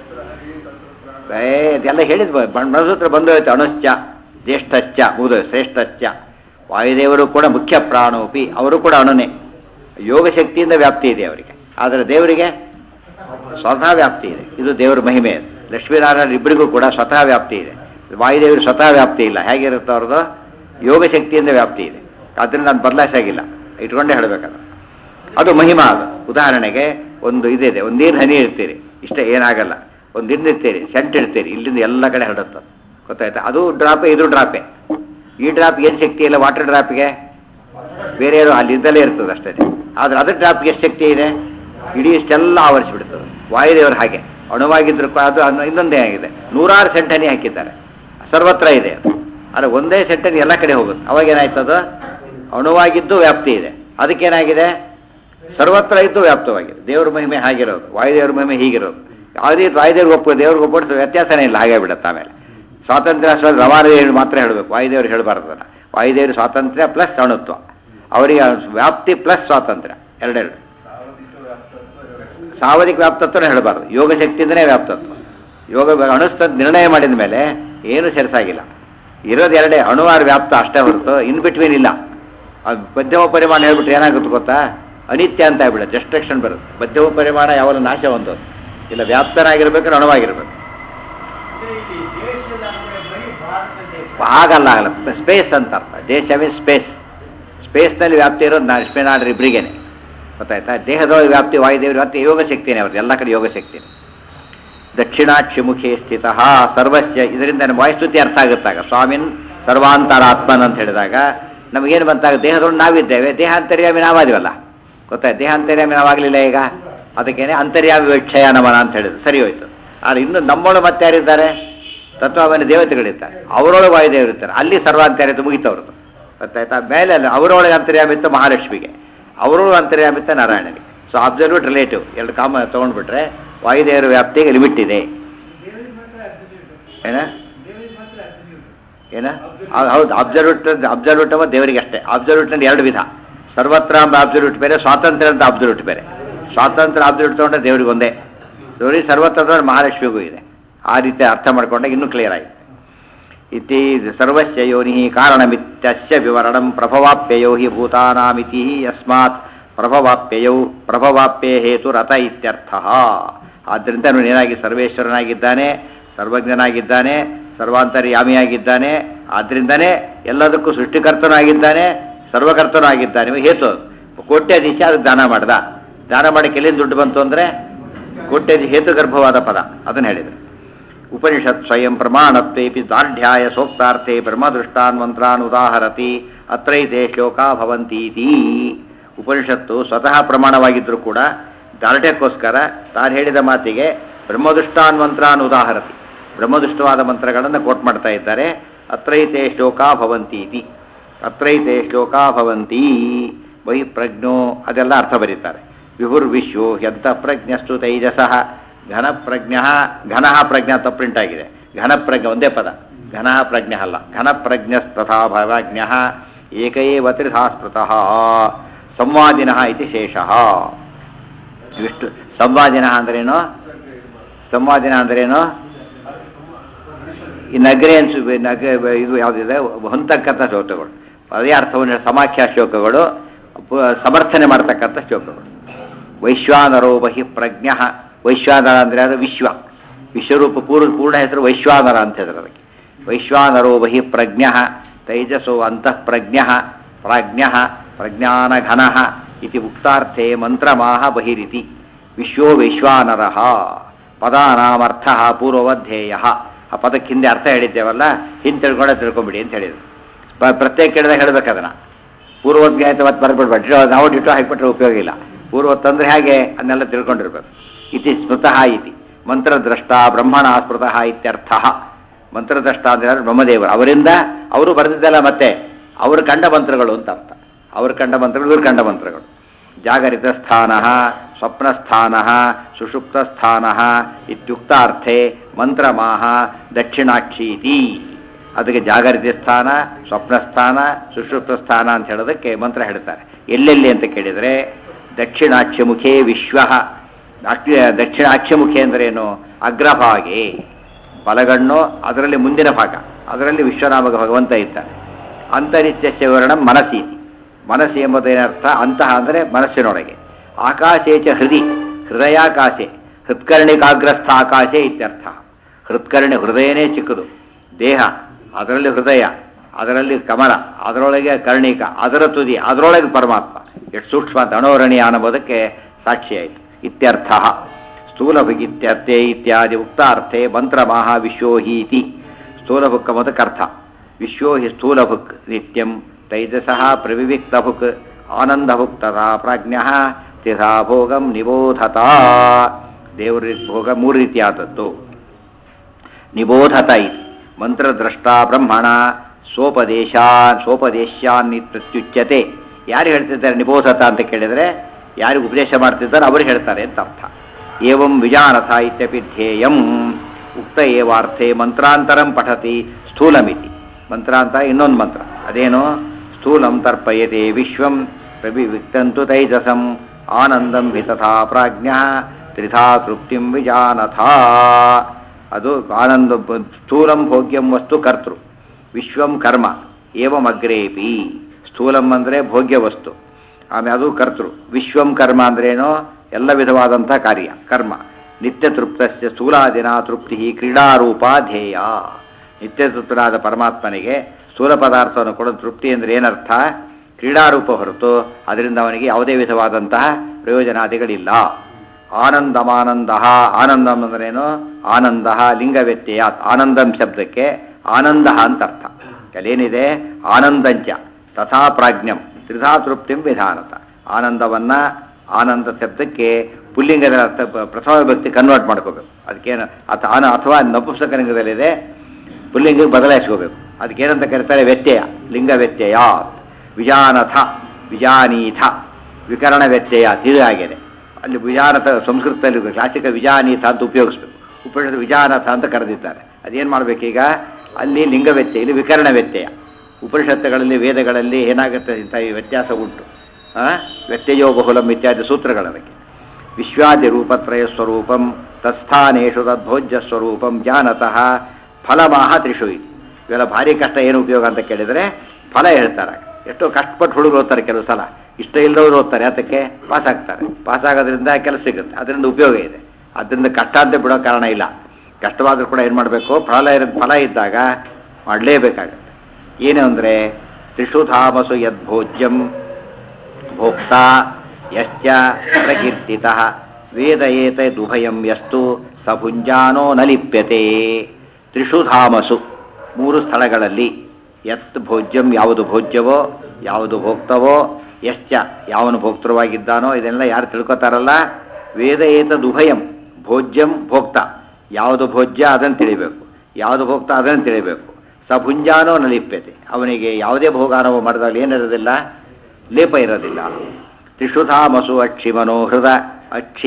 ಏ ಅದೆಲ್ಲ ಹೇಳಿದ್ ಬ್ರಹ್ಮಸೂತ್ರ ಬಂದು ಹೋಯ್ತು ಅಣುಶ್ಚ ಜ್ಯೇಷ್ಠಶ್ಚ ಮುಗಿದು ಶ್ರೇಷ್ಠಶ್ಚ ವಾಯುದೇವರು ಕೂಡ ಮುಖ್ಯ ಪ್ರಾಣೋಪಿ ಅವರು ಕೂಡ ಅಣುನೇ ಯೋಗ ಶಕ್ತಿಯಿಂದ ವ್ಯಾಪ್ತಿ ಇದೆ ಅವರಿಗೆ ಆದರೆ ದೇವರಿಗೆ ಸ್ವತಃ ವ್ಯಾಪ್ತಿ ಇದೆ ಇದು ದೇವರ ಮಹಿಮೆ ಲಕ್ಷ್ಮೀನಾರಾಯಣ ಇಬ್ಬರಿಗೂ ಕೂಡ ಸ್ವತಃ ವ್ಯಾಪ್ತಿ ಇದೆ ವಾಯುದೇವರು ಸ್ವತಃ ವ್ಯಾಪ್ತಿ ಇಲ್ಲ ಹೇಗಿರುತ್ತೆ ಅವ್ರದ್ದು ಯೋಗ ಶಕ್ತಿಯಿಂದ ವ್ಯಾಪ್ತಿ ಇದೆ ಅದರಿಂದ ನಾನು ಬದಲಾಯಿಸಾಗಿಲ್ಲ ಇಟ್ಕೊಂಡೇ ಹೇಳಬೇಕದು ಅದು ಮಹಿಮಾ ಅದು ಉದಾಹರಣೆಗೆ ಒಂದು ಇದಿದೆ ಒಂದು ನೀರು ಹನಿ ಇರ್ತೀರಿ ಇಷ್ಟೇ ಏನಾಗಲ್ಲ ಒಂದು ಹಿಂದೆ ಇರ್ತೀರಿ ಸೆಂಟ್ ಇಡ್ತೀರಿ ಇಲ್ಲಿಂದ ಎಲ್ಲ ಕಡೆ ಹರಡುತ್ತೆ ಅದು. ಗೊತ್ತಾಯ್ತಾ ಅದು ಡ್ರಾಪೆ ಇದು ಡ್ರಾಪೆ ಈ ಡ್ರಾಪ್ ಏನು ಶಕ್ತಿ ಇಲ್ಲ ವಾಟರ್ ಡ್ರಾಪ್ಗೆ ಬೇರೆ ಏನೋ ಅಲ್ಲಿಂದಲೇ ಇರ್ತದೆ ಅಷ್ಟೇ ಆದರೆ ಅದ್ರ ಡ್ರಾಪ್ಗೆ ಎಷ್ಟು ಶಕ್ತಿ ಇದೆ ಇಡೀ ಇಷ್ಟೆಲ್ಲ ಆವರಿಸಿಬಿಡ್ತದೆ ವಾಯುದೇವರು ಹಾಗೆ ಅಣುವಾಗಿದ್ರು ಕೂಡ ಅದು ಅನ್ನು ಇನ್ನೊಂದೇ ಆಗಿದೆ ನೂರಾರು ಸೆಂಟ್ ಹನಿ ಹಾಕಿದ್ದಾರೆ ಸರ್ವತ್ರ ಇದೆ ಅದು ಆದರೆ ಒಂದೇ ಸೆಂಟ್ ಹನಿ ಎಲ್ಲ ಕಡೆ ಹೋಗುತ್ತೆ ಅವಾಗ ಏನಾಯ್ತದ ಅಣುವಾಗಿದ್ದು ವ್ಯಾಪ್ತಿ ಇದೆ ಅದಕ್ಕೇನಾಗಿದೆ ಸರ್ವತ್ರ ಇದ್ದು ವ್ಯಾಪ್ತವಾಗಿದೆ ದೇವ್ರ ಮಹಿಮೆ ಹಾಗಿರೋದು ವಾಯುದೇವ್ರ ಮಹಿಮೆ ಹೀಗಿರೋದು ಯಾವುದೇ ವಾಯುದೇವ್ರಿಗೆ ಒಪ್ಪು ದೇವ್ರಿಗೆ ಒಪ್ಪಿಡಿಸೋ ವ್ಯತ್ಯಾಸನೇ ಇಲ್ಲ ಹಾಗೆ ಬಿಡುತ್ತೆ ಆಮೇಲೆ ಸ್ವಾತಂತ್ರ್ಯ ಸ್ವ- ರವಾನದೇವರು ಮಾತ್ರ ಹೇಳಬೇಕು ವಾಯುದೇವರು ಹೇಳಬಾರ್ದು ಅದನ್ನ ವಾಯುದೇವರು ಸ್ವಾತಂತ್ರ್ಯ ಪ್ಲಸ್ ಅಣುತ್ವ ಅವರಿಗೆ ವ್ಯಾಪ್ತಿ ಪ್ಲಸ್ ಸ್ವಾತಂತ್ರ್ಯ ಎರಡೆರಡು ಸಾವಧಿಕ ವ್ಯಾಪ್ತತ್ವನ ಹೇಳಬಾರ್ದು ಯೋಗ ಶಕ್ತಿಯಿಂದನೇ ವ್ಯಾಪ್ತತ್ವ ಯೋಗ ಅಣುಸ್ತ ನಿರ್ಣಯ ಮಾಡಿದ ಮೇಲೆ ಏನು ಸೇರಿಸಾಗಿಲ್ಲ ಇರೋದು ಎರಡೇ ಅಣುವಾರು ವ್ಯಾಪ್ತ ಅಷ್ಟೇ ಹೊರತು ಇನ್ ಬಿಟ್ವೀನ್ ಇಲ್ಲ ಅದು ಮಧ್ಯಮ ಪರಿಮಾಣ ಹೇಳ್ಬಿಟ್ರೆ ಏನಾಗುತ್ತೆ ಗೊತ್ತಾ ಅನಿತ್ಯ ಅಂತ ಆಗ್ಬಿಡುತ್ತೆ ಡೆಸ್ಟ್ರಕ್ಷನ್ ಬರುತ್ತೆ ಮಧ್ಯಮ ಪರಿಮಾಣ ಯಾವಾಗ ನಾಶ ಹೊಂದೋದು ಇಲ್ಲ ವ್ಯಾಪ್ತನಾಗಿರ್ಬೇಕು ಅಣುವಾಗಿರ್ಬೇಕು ಆಗಲ್ಲ ಆಗಲ್ಲ ಸ್ಪೇಸ್ ಅಂತ ಅರ್ಥ ದೇಶ ಮೀನ್ಸ್ ಸ್ಪೇಸ್ ಸ್ಪೇಸ್ನಲ್ಲಿ ವ್ಯಾಪ್ತಿ ಇರೋದು ನಾ ಲಕ್ಷ್ಮೀನಾರಾಯಣ ಇಬ್ಬರಿಗೇನೆ ಗೊತ್ತಾಯ್ತಾ ದೇಹದೊಳಗೆ ವ್ಯಾಪ್ತಿ ವಾಯುದೇವರು ವ್ಯಾಪ್ತಿ ಯೋಗ ಶಕ್ತಿನೇ ಅವ್ರದ್ದು ಎಲ್ಲ ಕಡೆ ಯೋಗ ಶಕ್ತಿನೇ ದಕ್ಷಿಣಾಕ್ಷಿಮುಖಿ ಸ್ಥಿತ ಸರ್ವಸ್ಯ ಇದರಿಂದ ನಮ್ಮ ವಾಯುಸ್ತುತಿ ಅರ್ಥ ಆಗುತ್ತಾಗ ಸ್ವಾಮಿನ್ ಸರ್ವಾಂತರಾತ್ಮನ್ ಅಂತ ಹೇಳಿದಾಗ ನಮಗೇನು ಬಂತಾಗ ದೇಹದೊಳಗೆ ನಾವಿದ್ದೇವೆ ದೇಹ ಅಂತರ್ಯಾಮಿ ನಾವಾದಿವಲ್ಲ ಗೊತ್ತಾಯ್ತು ದೇಹ ಅಂತರ್ಯಾಮಿ ನಾವಾಗಲಿಲ್ಲ ಈಗ ಅದಕ್ಕೇನೆ ಅಂತರ್ಯಾಮಿ ವಿಕ್ಷಯ ನಮನ ಅಂತ ಹೇಳಿದ್ರು ಸರಿ ಹೋಯ್ತು ಆದರೆ ಇನ್ನು ನಮ್ಮೊಳಗೆ ಮತ್ತೆ ಯಾರಿದ್ದಾರೆ ತತ್ವಾಭಿಮಾನಿ ದೇವತೆಗಳಿರ್ತಾರೆ ಅವರೊಳಗೆ ವಾಯುದೇವರು ಇರ್ತಾರೆ ಅಲ್ಲಿ ಸರ್ವಾಂತರ್ಯತೆ ಮುಗಿತವ್ರದ್ದು ಗೊತ್ತಾಯ್ತಾ ಮೇಲೆ ಅಲ್ಲ ಅವರೊಳಗೆ ಅಂತರ್ಯಾಮಿತ್ತ ಮಹಾಲಕ್ಷ್ಮಿಗೆ ಅವರೊಳಗೆ ಅಂತರ್ಯಾಮಿತ್ತ ನಾರಾಯಣನಿಗೆ ಸೊ ಅಬ್ಸಲ್ಯೂಟ್ ರಿಲೇಟಿವ್ ಎರಡು ಕಾಮ ತೊಗೊಂಡ್ಬಿಟ್ರೆ ವಾಯುದೇವರ ವ್ಯಾಪ್ತಿಗೆ ಲಿಮಿಟ್ ಇದೆ ಏನ ಏನ ಹೌ- ಹೌದು ಅಬ್ಸಲ್ಯೂಟ್ ಅಬ್ಸಲ್ಯೂಟ್ ಅವ ದೇವರಿಗೆ ಅಷ್ಟೇ ಅಬ್ಸಲ್ಯೂಟ್ ನಲ್ಲಿ ಎರಡು ವಿಧ ಸರ್ವತ್ರ ಎಂಬ ಅಬ್ಸಲ್ಯೂಟ್ ಬೇರೆ ಸ್ವಾತಂತ್ರ್ಯ ಅಂತ ಅಬ್ಸಲ್ಯೂಟ್ ಬೇರೆ ಸ್ವಾತಂತ್ರ್ಯ ಅಬ್ಸಲ್ಯೂಟ್ ತಗೊಂಡ್ರೆ ದೇವರಿಗೆ ಒಂದೇ ಸರಿ ಸರ್ವತ್ರ ಅಂದ್ರೆ ಮಹಾಲಕ್ಷ್ಮಿಗೂ ಇದೆ ಆ ರೀತಿ ಅರ್ಥ ಮಾಡ್ಕೊಂಡಾಗ ಇನ್ನೂ ಕ್ಲಿಯರ್ ಆಗಿದೆ ಇತಿ ಸರ್ವಸ್ಯ ಯೋನಿ ಕಾರಣಮಿತ್ಯಸ್ಯ ವಿವರಣಂ ಪ್ರಭವಾಪ್ಯಯೋ ಹಿ ಭೂತಾನಾಮಿತಿ ಯಸ್ಮಾತ್ ಪ್ರಭವಾಪ್ಯಯೌ ಪ್ರಭವಾಪ್ಯೆ ಹೇತು ರಥ ಇತ್ಯರ್ಥ ಆದ್ದರಿಂದ ಅವನು ಏನಾಗಿ ಸರ್ವೇಶ್ವರನಾಗಿದ್ದಾನೆ ಸರ್ವಜ್ಞನಾಗಿದ್ದಾನೆ ಸರ್ವಾಂತರ್ಯಾಮಿಯಾಗಿದ್ದಾನೆ ಆದ್ರಿಂದನೇ ಎಲ್ಲದಕ್ಕೂ ಸೃಷ್ಟಿಕರ್ತನೂ ಆಗಿದ್ದಾನೆ ಸರ್ವಕರ್ತನೂ ಆಗಿದ್ದಾನೆ ಇವ ಹೇತು ಕೋಟ್ಯಾಧೀಶ ಅದಕ್ಕೆ ದಾನ ಮಾಡ್ದ ದಾನ ಮಾಡಕ್ಕೆ ಎಲ್ಲಿಂದ ದುಡ್ಡು ಬಂತು ಅಂದರೆ ಕೋಟ್ಯಾಧಿ ಹೇತುಗರ್ಭವಾದ ಪದ ಅದನ್ನು ಹೇಳಿದರು ಉಪನಿಷತ್ ಸ್ವಯಂ ಪ್ರಮಾಣತ್ವೇಪಿ ದಾರ್ಢ್ಯಾಯ ಸೋಕ್ತಾರ್ಥೆ ಬ್ರಹ್ಮದೃಷ್ಟಾನ್ ಮಂತ್ರಾನ್ ಉದಾಹರತಿ ಅತ್ರೈತೆ ಶ್ಲೋಕ ಭವಂತೀತಿ ಉಪನಿಷತ್ತು ಸ್ವತಃ ಪ್ರಮಾಣವಾಗಿದ್ದರೂ ಕೂಡ ದಾರ್ಢ್ಯಕ್ಕೋಸ್ಕರ ತಾನು ಹೇಳಿದ ಮಾತಿಗೆ ಬ್ರಹ್ಮದೃಷ್ಟಾನ್ ಮಂತ್ರಾನ್ ಉದಾಹರತಿ ಬ್ರಹ್ಮದೃಷ್ಟವಾದ ಮಂತ್ರಗಳನ್ನು ಕೋಟ್ ಮಾಡ್ತಾ ಇದ್ದಾರೆ ಅತ್ರೈತೆ ಶ್ಲೋಕ ಭವಂತೀತಿ ಅತ್ರೈತೆ ಶ್ಲೋಕ ಭವಂತಿ ವಹಿ ಪ್ರಜ್ಞೋ ಅದೆಲ್ಲ ಅರ್ಥ ಬರೀತಾರೆ ವಿಹುರ್ವಿಶ್ವೋ ಹ್ಯಂತ ಪ್ರಜ್ಞಸ್ತು ತೈಜಸಃ ಘನ ಪ್ರಜ್ಞ ಘನ ಪ್ರಜ್ಞ ಅಂತ ಪ್ರಿಂಟ್ ಆಗಿದೆ ಘನ ಪ್ರಜ್ಞೆ ಒಂದೇ ಪದ ಘನ ಪ್ರಜ್ಞ ಅಲ್ಲ ಘನ ಪ್ರಜ್ಞಸ್ತಥಾ ಭವಜ್ಞ ಏಕೈವ ತ್ರಿಧಾ ಸ್ಮೃತಃ ಸಂವಾದಿನ ಇತಿ ಶೇಷಃ ಇಷ್ಟು ಸಂವಾದಿನ ಅಂದ್ರೇನು ಸಂವಾದಿನ ಅಂದ್ರೇನು ಈ ನಗರೆ ಅನ್ಸು ನಗ ಇದು ಯಾವುದಿದೆ ಹೊಂದಕ್ಕಂಥ ಶ್ಲೋಕಗಳು ಅದೇ ಅರ್ಥವನ್ನು ಸಮಾಖ್ಯ ಶ್ಲೋಕಗಳು ಪ- ಸಮರ್ಥನೆ ಮಾಡ್ತಕ್ಕಂಥ ಶ್ಲೋಕಗಳು ವೈಶ್ವಾನರೋ ಬಹಿ ಪ್ರಜ್ಞ ವೈಶ್ವಾನರ ಅಂದರೆ ಅದು ವಿಶ್ವ ವಿಶ್ವರೂಪ ಪೂರ್ವ ಪೂರ್ಣ ಹೆಸರು ವೈಶ್ವಾನರ ಅಂತ ಹೇಳಿದ್ರು ಅದಕ್ಕೆ ವೈಶ್ವಾನರೋ ಬಹಿ ಪ್ರಜ್ಞ ತೈಜಸೋ ಅಂತಃ ಪ್ರಜ್ಞ ಪ್ರಾಜ್ಞ ಪ್ರಜ್ಞಾನಘನ ಇತಿ ಉಕ್ತಾರ್ಥೆ ಮಂತ್ರಮಾಹ ಬಹಿರಿತಿ ವಿಶ್ವೋ ವೈಶ್ವಾನರಃ ಪದಾನಾಮರ್ಥ ಪೂರ್ವವಧ್ಯೇಯ ಆ ಪದಕ್ಕೆ ಹಿಂದೆ ಅರ್ಥ ಹೇಳಿದ್ದೇವಲ್ಲ ಹಿಂದೆ ತಿಳ್ಕೊಂಡೆ ತಿಳ್ಕೊಂಬಿಡಿ ಅಂತ ಹೇಳಿದ್ರು ಪ- ಪ್ರತ್ಯೇಕ ಕೇಳಿದಾಗ ಹೇಳ್ಬೇಕು ಅದನ್ನ ಪೂರ್ವಜ್ಞಾತ ಮತ್ತೆ ಬರ್ಬಿಡ್ಬೇಡಿ ನಾವು ಡಿಟೋ ಹಾಕಿಬಿಟ್ರೆ ಉಪಯೋಗ ಇಲ್ಲ ಪೂರ್ವ ತಂದ್ರೆ ಹಾಗೆ ಅದನ್ನೆಲ್ಲ ತಿಳ್ಕೊಂಡಿರ್ಬೇಕು ಇತಿ ಸ್ಮೃತಃ ಇತಿ ಮಂತ್ರದ್ರಷ್ಟ ಬ್ರಹ್ಮಣ ಸ್ಮೃತಃ ಇತ್ಯರ್ಥ ಮಂತ್ರದ್ರಷ್ಟ ಅಂದ್ರೆ ಯಾರು? ಬ್ರಹ್ಮದೇವರು ಅವರಿಂದ ಅವರು ಬರೆದಿದ್ದಲ್ಲ ಮತ್ತೆ ಅವರು ಕಂಡ ಮಂತ್ರಗಳು ಅಂತ ಅರ್ಥ ಅವರು ಕಂಡ ಮಂತ್ರಗಳು ಇವರು ಕಂಡ ಮಂತ್ರಗಳು ಜಾಗರಿತ ಸ್ಥಾನ ಸ್ವಪ್ನ ಸ್ಥಾನ ಸುಷುಪ್ತ ಸ್ಥಾನ ಇತ್ಯುಕ್ತಾರ್ಥೆ ಮಂತ್ರಮಾಹ ದಕ್ಷಿಣಾಕ್ಷೀತಿ ಅದಕ್ಕೆ ಜಾಗರಿತ ಸ್ಥಾನ ಸ್ವಪ್ನ ಸ್ಥಾನ ಸುಷುಪ್ತ ಸ್ಥಾನ ಅಂತ ಹೇಳೋದಕ್ಕೆ ಮಂತ್ರ ಹೇಳ್ತಾರೆ ಎಲ್ಲೆಲ್ಲಿ ಅಂತ ಕೇಳಿದರೆ ದಕ್ಷಿಣಾಕ್ಷಮುಖೇ ವಿಶ್ವ ದಕ್ಷಿಣಾಕ್ಷಮುಖಿ ಅಂದ್ರೇನು ಅಗ್ರಭಾಗೆ ಬಲಗಣ್ಣು ಅದರಲ್ಲಿ ಮುಂದಿನ ಭಾಗ ಅದರಲ್ಲಿ ವಿಶ್ವನಾಮಕ ಭಗವಂತ ಇದ್ದಾನೆ ಅಂತರಿತ್ಯಸ್ಯ ವಿವರಣ ಮನಸ್ಸಿ ಮನಸ್ಸು ಎಂಬುದೇನರ್ಥ ಅಂತಹ ಅಂದರೆ ಮನಸ್ಸಿನೊಳಗೆ ಆಕಾಶೇಚ ಹೃದಿ ಹೃದಯಾಕಾಶೆ ಹೃತ್ಕರ್ಣಿಕಾಗ್ರಸ್ಥ ಆಕಾಶೆ ಇತ್ಯರ್ಥ ಹೃತ್ಕರ್ಣಿ ಹೃದಯನೇ ಚಿಕ್ಕದು ದೇಹ ಅದರಲ್ಲಿ ಹೃದಯ ಅದರಲ್ಲಿ ಕಮಲ ಅದರೊಳಗೆ ಕರ್ಣಿಕ ಅದರ ತುದಿ ಅದರೊಳಗೆ ಪರಮಾತ್ಮ ಎಷ್ಟು ಸೂಕ್ಷ್ಮ ಅಂತ ಅಣೋರಣಿ ಅನ್ನೋದಕ್ಕೆ ಸಾಕ್ಷಿಯಾಯಿತು ಇತ್ಯರ್ಥ ಸ್ಥೂಲಭುಗಿತ್ಯರ್ಥೆ ಇತ್ಯಾದಿ ಉಕ್ತಾರ್ಥೆ ಮಂತ್ರಮಾಹ ವಿಶ್ವೋಹೀತಿ ಸ್ಥೂಲಭುಕ್ ಮೊದಕ್ಕೆ ಅರ್ಥ ವಿಶ್ವೋ ಹಿ ಸ್ಥೂಲಭುಕ್ ನಿತ್ಯಂ ತೈಜಸಃ ಪ್ರವಿವಿಕ್ತಭುಕ್ ಆನಂದಭುಕ್ ತಥಾ ಪ್ರಾಜ್ಞ ತಿಥಾ ಭೋಗಂ ನಿಬೋಧತ ದೇವ್ರ ಭೋಗ ಮೂರು ರೀತಿಯಾದದ್ದು ನಿಬೋಧತ ಇತಿ ಮಂತ್ರದ್ರಷ್ಟ ಬ್ರಹ್ಮಣ ಸೋಪದೇಶಾನ್ ಸೋಪದೇಶ್ಯಾನ್ ಪ್ರತ್ಯುಚ್ಯತೆ ಯಾರು ಹೇಳ್ತಿದ್ದಾರೆ ನಿಬೋಧತ ಅಂತ ಕೇಳಿದರೆ ಯಾರಿಗೆ ಉಪದೇಶ ಮಾಡ್ತಿದ್ದಾರೆ ಅವರು ಹೇಳ್ತಾರೆ ಅಂತ ಅರ್ಥ ಏವಂ ವಿಜಾನಥ ಇತ್ಯಪಿ ಧ್ಯೇಯಂ ಉಕ್ತ ಏವಾರ್ಥೆ ಮಂತ್ರಾಂತರಂ ಪಠತಿ ಸ್ಥೂಲಮಿತಿ ಮಂತ್ರಾಂತರ ಇನ್ನೊಂದು ಮಂತ್ರ ಅದೇನು ಸ್ಥೂಲಂ ತರ್ಪಯತೆ ವಿಶ್ವಂ ಪ್ರವಿವಿಕ್ತಂತು ತೈಜಸಂ ಆನಂದಂ ವಿತಥಾ ಪ್ರಾಜ್ಞ ತ್ರಿಧಾ ತೃಪ್ತಿಂ ವಿಜಾನಥ ಅದು ಆನಂದ ಸ್ಥೂಲಂ ಭೋಗ್ಯಂ ವಸ್ತು ಕರ್ತೃ ವಿಶ್ವಂ ಕರ್ಮ ಏವಂ ಅಗ್ರೇಪಿ ಸ್ಥೂಲಂ ಅಂದರೆ ಭೋಗ್ಯ ವಸ್ತು ಆಮೇಲೆ ಅದು ಕರ್ತೃ ವಿಶ್ವಂ ಕರ್ಮ ಅಂದ್ರೇನು ಎಲ್ಲ ವಿಧವಾದಂಥ ಕಾರ್ಯ ಕರ್ಮ ನಿತ್ಯ ತೃಪ್ತಸ್ಯ ಸ್ಥೂಲಾದಿನ ತೃಪ್ತಿ ಕ್ರೀಡಾರೂಪ ಧ್ಯೇಯ ನಿತ್ಯ ತೃಪ್ತನಾದ ಪರಮಾತ್ಮನಿಗೆ ಸ್ಥೂಲ ಪದಾರ್ಥವನ್ನು ಕೊಡೋ ತೃಪ್ತಿ ಅಂದರೆ ಏನರ್ಥ ಕ್ರೀಡಾರೂಪ ಹೊರತು ಅದರಿಂದ ಅವನಿಗೆ ಯಾವುದೇ ವಿಧವಾದಂತಹ ಪ್ರಯೋಜನಾದಿಗಳಿಲ್ಲ ಆನಂದಮಾನಂದ ಆನಂದಂ ಅಂದ್ರೇನು ಆನಂದ ಲಿಂಗ ವ್ಯತ್ಯಯ ಆನಂದಂ ಶಬ್ದಕ್ಕೆ ಆನಂದ ಅಂತ ಅರ್ಥ ಅಲ್ಲೇನಿದೆ ಆನಂದಂಚ ತಥಾ ಪ್ರಾಜ್ಞಂ ತ್ರಿಧಾ ತೃಪ್ತಿಂ ವಿಧಾನತ ಆನಂದವನ್ನ ಆನಂದ ಶಬ್ದಕ್ಕೆ ಪುಲ್ಲಿಂಗದ ಅರ್ಥ ಪ- ಪ್ರಥಮ ವ್ಯಕ್ತಿ ಕನ್ವರ್ಟ್ ಮಾಡ್ಕೋಬೇಕು ಅದಕ್ಕೇನು ಅಥ ಆನ ಅಥವಾ ನಪುಂಸಕಲಿಂಗದಲ್ಲಿದೆ ಪುಲ್ಲಿಂಗಕ್ಕೆ ಬದಲಾಯಿಸ್ಕೋಬೇಕು ಅದಕ್ಕೇನಂತ ಕರೀತಾರೆ ವ್ಯತ್ಯಯ ಲಿಂಗ ವ್ಯತ್ಯಯ ವಿಜಾನಥ ವಿಜಾನೀಥ ವಿಕರಣ ವ್ಯತ್ಯಯ ಇದು ಆಗಿದೆ ಅಲ್ಲಿ ವಿಜಾನಥ ಸಂಸ್ಕೃತದಲ್ಲಿ ಕ್ಲಾಸಿಕಲ್ ವಿಜಾನೀಥ ಅಂತ ಉಪಯೋಗಿಸ್ಬೇಕು ಉಪಯೋಗಿಸಿದ ವಿಜಾನಥ ಅಂತ ಕರೆದಿದ್ದಾರೆ ಅದೇನು ಮಾಡಬೇಕೀಗ ಅಲ್ಲಿ ಲಿಂಗ ವ್ಯತ್ಯಯ ಇಲ್ಲಿ ವಿಕರಣ ವ್ಯತ್ಯಯ ಉಪನಿಷತ್ತುಗಳಲ್ಲಿ ವೇದಗಳಲ್ಲಿ ಏನಾಗುತ್ತೆ ಇಂಥ ಈ ವ್ಯತ್ಯಾಸ ಉಂಟು ಆ? ವ್ಯತ್ಯಯೋ ಬಹುಲಂ ಇತ್ಯಾದಿ ಸೂತ್ರಗಳದಕ್ಕೆ ವಿಶ್ವಾದಿ ರೂಪತ್ರಯ ಸ್ವರೂಪಂ ತತ್ಸ್ಥಾನೇಶು ತದ್ಭೋಜ್ಯ ಸ್ವರೂಪಂ ಜಾನತಃ ಫಲಮಾಹ ತ್ರಿಷು ಇದು ಇವೆಲ್ಲ ಭಾರಿ ಕಷ್ಟ ಏನು ಉಪಯೋಗ ಅಂತ ಕೇಳಿದರೆ ಫಲ ಹೇಳ್ತಾರೆ ಎಷ್ಟೋ ಕಷ್ಟಪಟ್ಟು ಹುಡುಗರು ಓದ್ತಾರೆ ಕೆಲವು ಸಲ ಇಷ್ಟ ಇಲ್ಲದವ್ರು ಓದ್ತಾರೆ ಅದಕ್ಕೆ ಪಾಸ್ ಆಗ್ತಾರೆ ಪಾಸ್ ಆಗೋದ್ರಿಂದ ಕೆಲಸ ಸಿಗುತ್ತೆ ಅದರಿಂದ ಉಪಯೋಗ ಇದೆ ಅದರಿಂದ ಕಷ್ಟ ಅಂತ ಬಿಡೋ ಕಾರಣ ಇಲ್ಲ ಕಷ್ಟವಾದರೂ ಕೂಡ ಏನು ಮಾಡಬೇಕು ಫಲ ಇರೋ ಫಲ ಇದ್ದಾಗ ಮಾಡಲೇಬೇಕಾಗತ್ತೆ ಏನು ಅಂದರೆ ತ್ರಿಷು ಧಾಮಸು ಯದ್ಭೋಜ್ಯಂ ಭೋಕ್ತಾ ಯಶ್ಚ ಪ್ರಕೀರ್ತಿತ ವೇದ ಏತದುಭಯಂ ಯಸ್ತು ಸ ಭುಂಜಾನೋ ನ ಲಿಪ್ಯತೆ ತ್ರಿಷು ಧಾಮಸು ಮೂರು ಸ್ಥಳಗಳಲ್ಲಿ ಯತ್ ಭೋಜ್ಯಂ ಯಾವುದು ಭೋಜ್ಯವೋ ಯಾವುದು ಭೋಕ್ತವೋ ಯಶ್ಚ ಯಾವನು ಭೋಕ್ತೃವಾಗಿದ್ದಾನೋ ಇದನ್ನೆಲ್ಲ ಯಾರು ತಿಳ್ಕೊತಾರಲ್ಲ ವೇದ ಏತದುಭಯಂ ಭೋಜ್ಯಂ ಭೋಕ್ತ ಯಾವುದು ಭೋಜ್ಯ ಅದನ್ನು ತಿಳಿಬೇಕು ಯಾವುದು ಭೋಕ್ತ ಅದನ್ನು ತಿಳಿಬೇಕು ಸ ಭುಂಜಾನೋ ನ ಲಿಪ್ಯತೆ ಅವನಿಗೆ ಯಾವುದೇ ಭೋಗಾನವ ಮಾಡಿದಾಗ ಏನಿರೋದಿಲ್ಲ ಲೇಪ ಇರೋದಿಲ್ಲ ತ್ರಿಷುಧಾಮಸು ಅಕ್ಷಿ ಮನೋಹೃದ ಅಕ್ಷಿ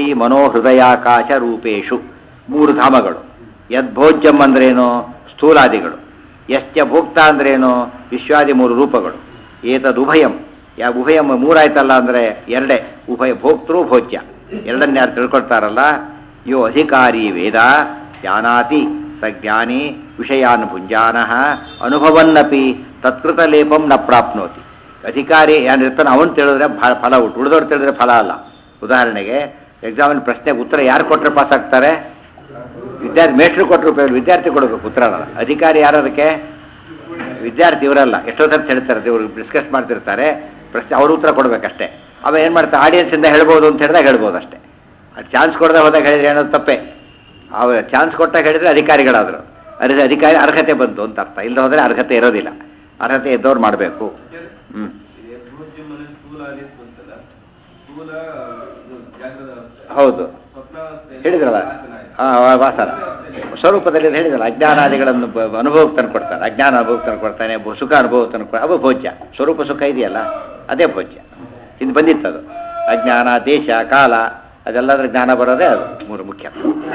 ಮನೋಹೃದಯಾಕಾಶ ರೂಪೇಶು ಮೂರು ಧಾಮಗಳು ಯದ್ಭೋಜ್ಯಂ ಅಂದ್ರೇನು ಸ್ಥೂಲಾದಿಗಳು ಯಶ್ಚ ಭೋಕ್ತ ಅಂದ್ರೇನು ವಿಶ್ವಾದಿ ಮೂರು ರೂಪಗಳು ಏತದುಭಯಂ ಯಾ ಉಭಯಂ ಮೂರಾಯ್ತಲ್ಲ ಅಂದರೆ ಎರಡೇ ಉಭಯ ಭೋಕ್ತೃ ಭೋಜ್ಯ ಎರಡನ್ನ ಯಾರು ತಿಳ್ಕೊಳ್ತಾರಲ್ಲ ಯೋ ಅಧಿಕಾರಿ ವೇದ ಜಾನಾತಿ ಸ ಜ್ಞಾನಿ ವಿಷಯಾನ್ ಭುಂಜಾನ ಅನುಭವನ್ನಪಿ ತತ್ಕೃತ ಲೇಪಂ ನ ಪ್ರಾಪ್ನೋತಿ ಅಧಿಕಾರಿ ಏನಿರ್ತಾನೆ ಅವನು ತಿಳಿದ್ರೆ ಫಲ ಫಲ ಉಂಟು ಉಳಿದವ್ರು ತಿಳಿದ್ರೆ ಫಲ ಅಲ್ಲ ಉದಾಹರಣೆಗೆ ಎಕ್ಸಾಮಿನ ಪ್ರಶ್ನೆಗೆ ಉತ್ತರ ಯಾರು ಕೊಟ್ಟರೆ ಪಾಸ್ ಆಗ್ತಾರೆ ವಿದ್ಯಾರ್ಥಿ ಮೇಷ್ಟ್ರು ಕೊಟ್ಟರು ಉಪಯೋಗ ವಿದ್ಯಾರ್ಥಿ ಕೊಡಬೇಕು ಉತ್ತರ ಅಲ್ಲ ಅಧಿಕಾರಿ ಯಾರು ಅದಕ್ಕೆ ವಿದ್ಯಾರ್ಥಿ ಇವರಲ್ಲ ಎಷ್ಟೋ ಸರ್ತಿ ಹೇಳ್ತಾರೆ ಇವರು ಡಿಸ್ಕಸ್ ಮಾಡ್ತಿರ್ತಾರೆ ಪ್ರಶ್ನೆ ಅವ್ರ ಉತ್ತರ ಕೊಡ್ಬೇಕಷ್ಟೇ ಅವ ಏನು ಮಾಡ್ತಾರೆ ಆಡಿಯನ್ಸಿಂದ ಹೇಳ್ಬೋದು ಅಂತ ಹೇಳಿದಾಗ ಹೇಳ್ಬೋದು ಅಷ್ಟೇ ಚಾನ್ಸ್ ಕೊಡದೆ ಹೋದಾಗ ಹೇಳಿದ್ರೆ ಏನೋ ತಪ್ಪೇ ಅವ ಚಾನ್ಸ್ ಕೊಟ್ಟಾಗ ಹೇಳಿದ್ರೆ ಅಧಿಕಾರಿಗಳಾದರು ಅರ್ಹ ಅಧಿಕಾರಿ ಅರ್ಹತೆ ಬಂತು ಅಂತ ಅರ್ಥ ಇಲ್ಲ ಹೋದರೆ ಅರ್ಹತೆ ಇರೋದಿಲ್ಲ ಅರ್ಹತೆ ಇದ್ದವ್ರು ಮಾಡಬೇಕು ಹ್ಞೂ ಭೂಜ್ಯಮನೆ ಸ್ಥೂಲ ಆದಿತ್ತು ಅಂತಲ್ಲ ಸ್ಥೂಲ ಇದು ಜಾಗ್ರದ ಅವಸ್ಥೆ ಹೌದು ಸ್ವಪ್ನಾವಸ್ಥೆಯಲ್ಲಿ ಹೇಳಿದ್ರಲ್ಲ ವಾಸನ ಆಯ್ತು. ಹಾಂ ವಾಸನ ಸ್ವರೂಪದಲ್ಲಿ ಅದು ಹೇಳಿದಲ್ಲ ಅಜ್ಞಾನಾದಿಗಳನ್ನು ಬ- ಅನುಭವಕ್ಕೆ ತಂದು ಕೊಡ್ತಾನೆ ಅಜ್ಞಾನ ಅನುಭವಕ್ಕೆ ತಂದು ಕೊಡ್ತಾನೆ ಭೋ- ಸುಖ ಅನುಭವ ತಂದು ಕೊಡ ಅವು ಭೋಜ್ಯ ಸ್ವರೂಪ ಸುಖ ಇದೆಯಲ್ಲ ಅದೇ ಭೋಜ್ಯ ಇದು ಬಂದಿತ್ತು ಅದು ಅಜ್ಞಾನ ದೇಶ ಕಾಲ ಅದೆಲ್ಲದ್ರ ಜ್ಞಾನ ಬರೋದೇ ಅದು ಮೂರು ಮುಖ್ಯ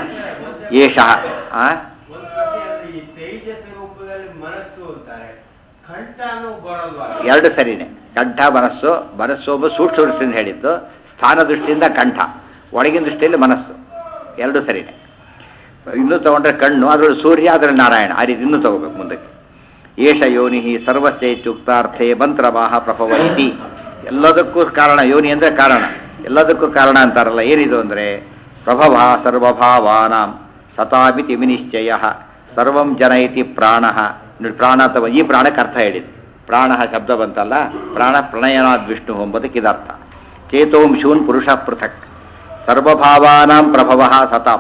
ಏಷ ಆ ಒಂದು ಪ್ರಶ್ನೆ ಅಂದ್ರೆ ಈ ತೇಜಸ್ ರೂಪದಲ್ಲಿ ಮನಸ್ಸು ಅಂತಾರೆ ಕಂಠನೂ ಬರಲ್ವಾ ಎರಡು ಸರಿನೇ ಕಂಠ ಮನಸ್ಸು ಮನಸ್ಸು ಒಬ್ಬ ಸೂಕ್ಷ್ಮ ದೃಷ್ಟಿಯಿಂದ ಹೇಳಿದ್ದು ಸ್ಥಾನ ದೃಷ್ಟಿಯಿಂದ ಕಂಠ ಒಳಗಿನ ದೃಷ್ಟಿಯಲ್ಲಿ ಮನಸ್ಸು ಎರಡು ಸರಿನೇ ಇನ್ನೂ ತಗೊಂಡ್ರೆ ಕಣ್ಣು ಅದರಲ್ಲಿ ಸೂರ್ಯ ಅದರಲ್ಲಿ ನಾರಾಯಣ ಆ ರೀತಿ ಇನ್ನೂ ತಗೋಬೇಕು ಮುಂದಕ್ಕೆ ಏಷ ಯೋನಿ ಸರ್ವಸ್ಯ ಇತ್ಯುಕ್ತಾರ್ಥೇ ಮಂತ್ರವಾಹ ಪ್ರಭವ ಇತಿ ಎಲ್ಲದಕ್ಕೂ ಕಾರಣ ಯೋನಿ ಅಂದರೆ ಕಾರಣ ಎಲ್ಲದಕ್ಕೂ ಕಾರಣ ಅಂತಾರಲ್ಲ ಏನಿದು ಅಂದರೆ ಪ್ರಭವ ಸರ್ವಭಾವಾನಾಂ ಸತಾಮಿತಿ ವಿನಿಶ್ಚಯ ಸರ್ವಂ ಜನಯತಿ ಪ್ರಾಣ ಪ್ರಾಣ ಅಥವಾ ಈ ಪ್ರಾಣಕ್ಕೆ ಅರ್ಥ ಹೇಳಿದ್ದು ಪ್ರಾಣ ಶಬ್ದ ಬಂತಲ್ಲ ಪ್ರಾಣ ಪ್ರಣಯನಾದ್ ವಿಷ್ಣು ಎಂಬುದಕ್ಕೆ ಇದರ್ಥ ಚೇತೋಂಶೂನ್ ಪುರುಷ ಪೃಥಕ್ ಸರ್ವಭಾವಾನಾಂ ಪ್ರಭವ ಸತಾಂ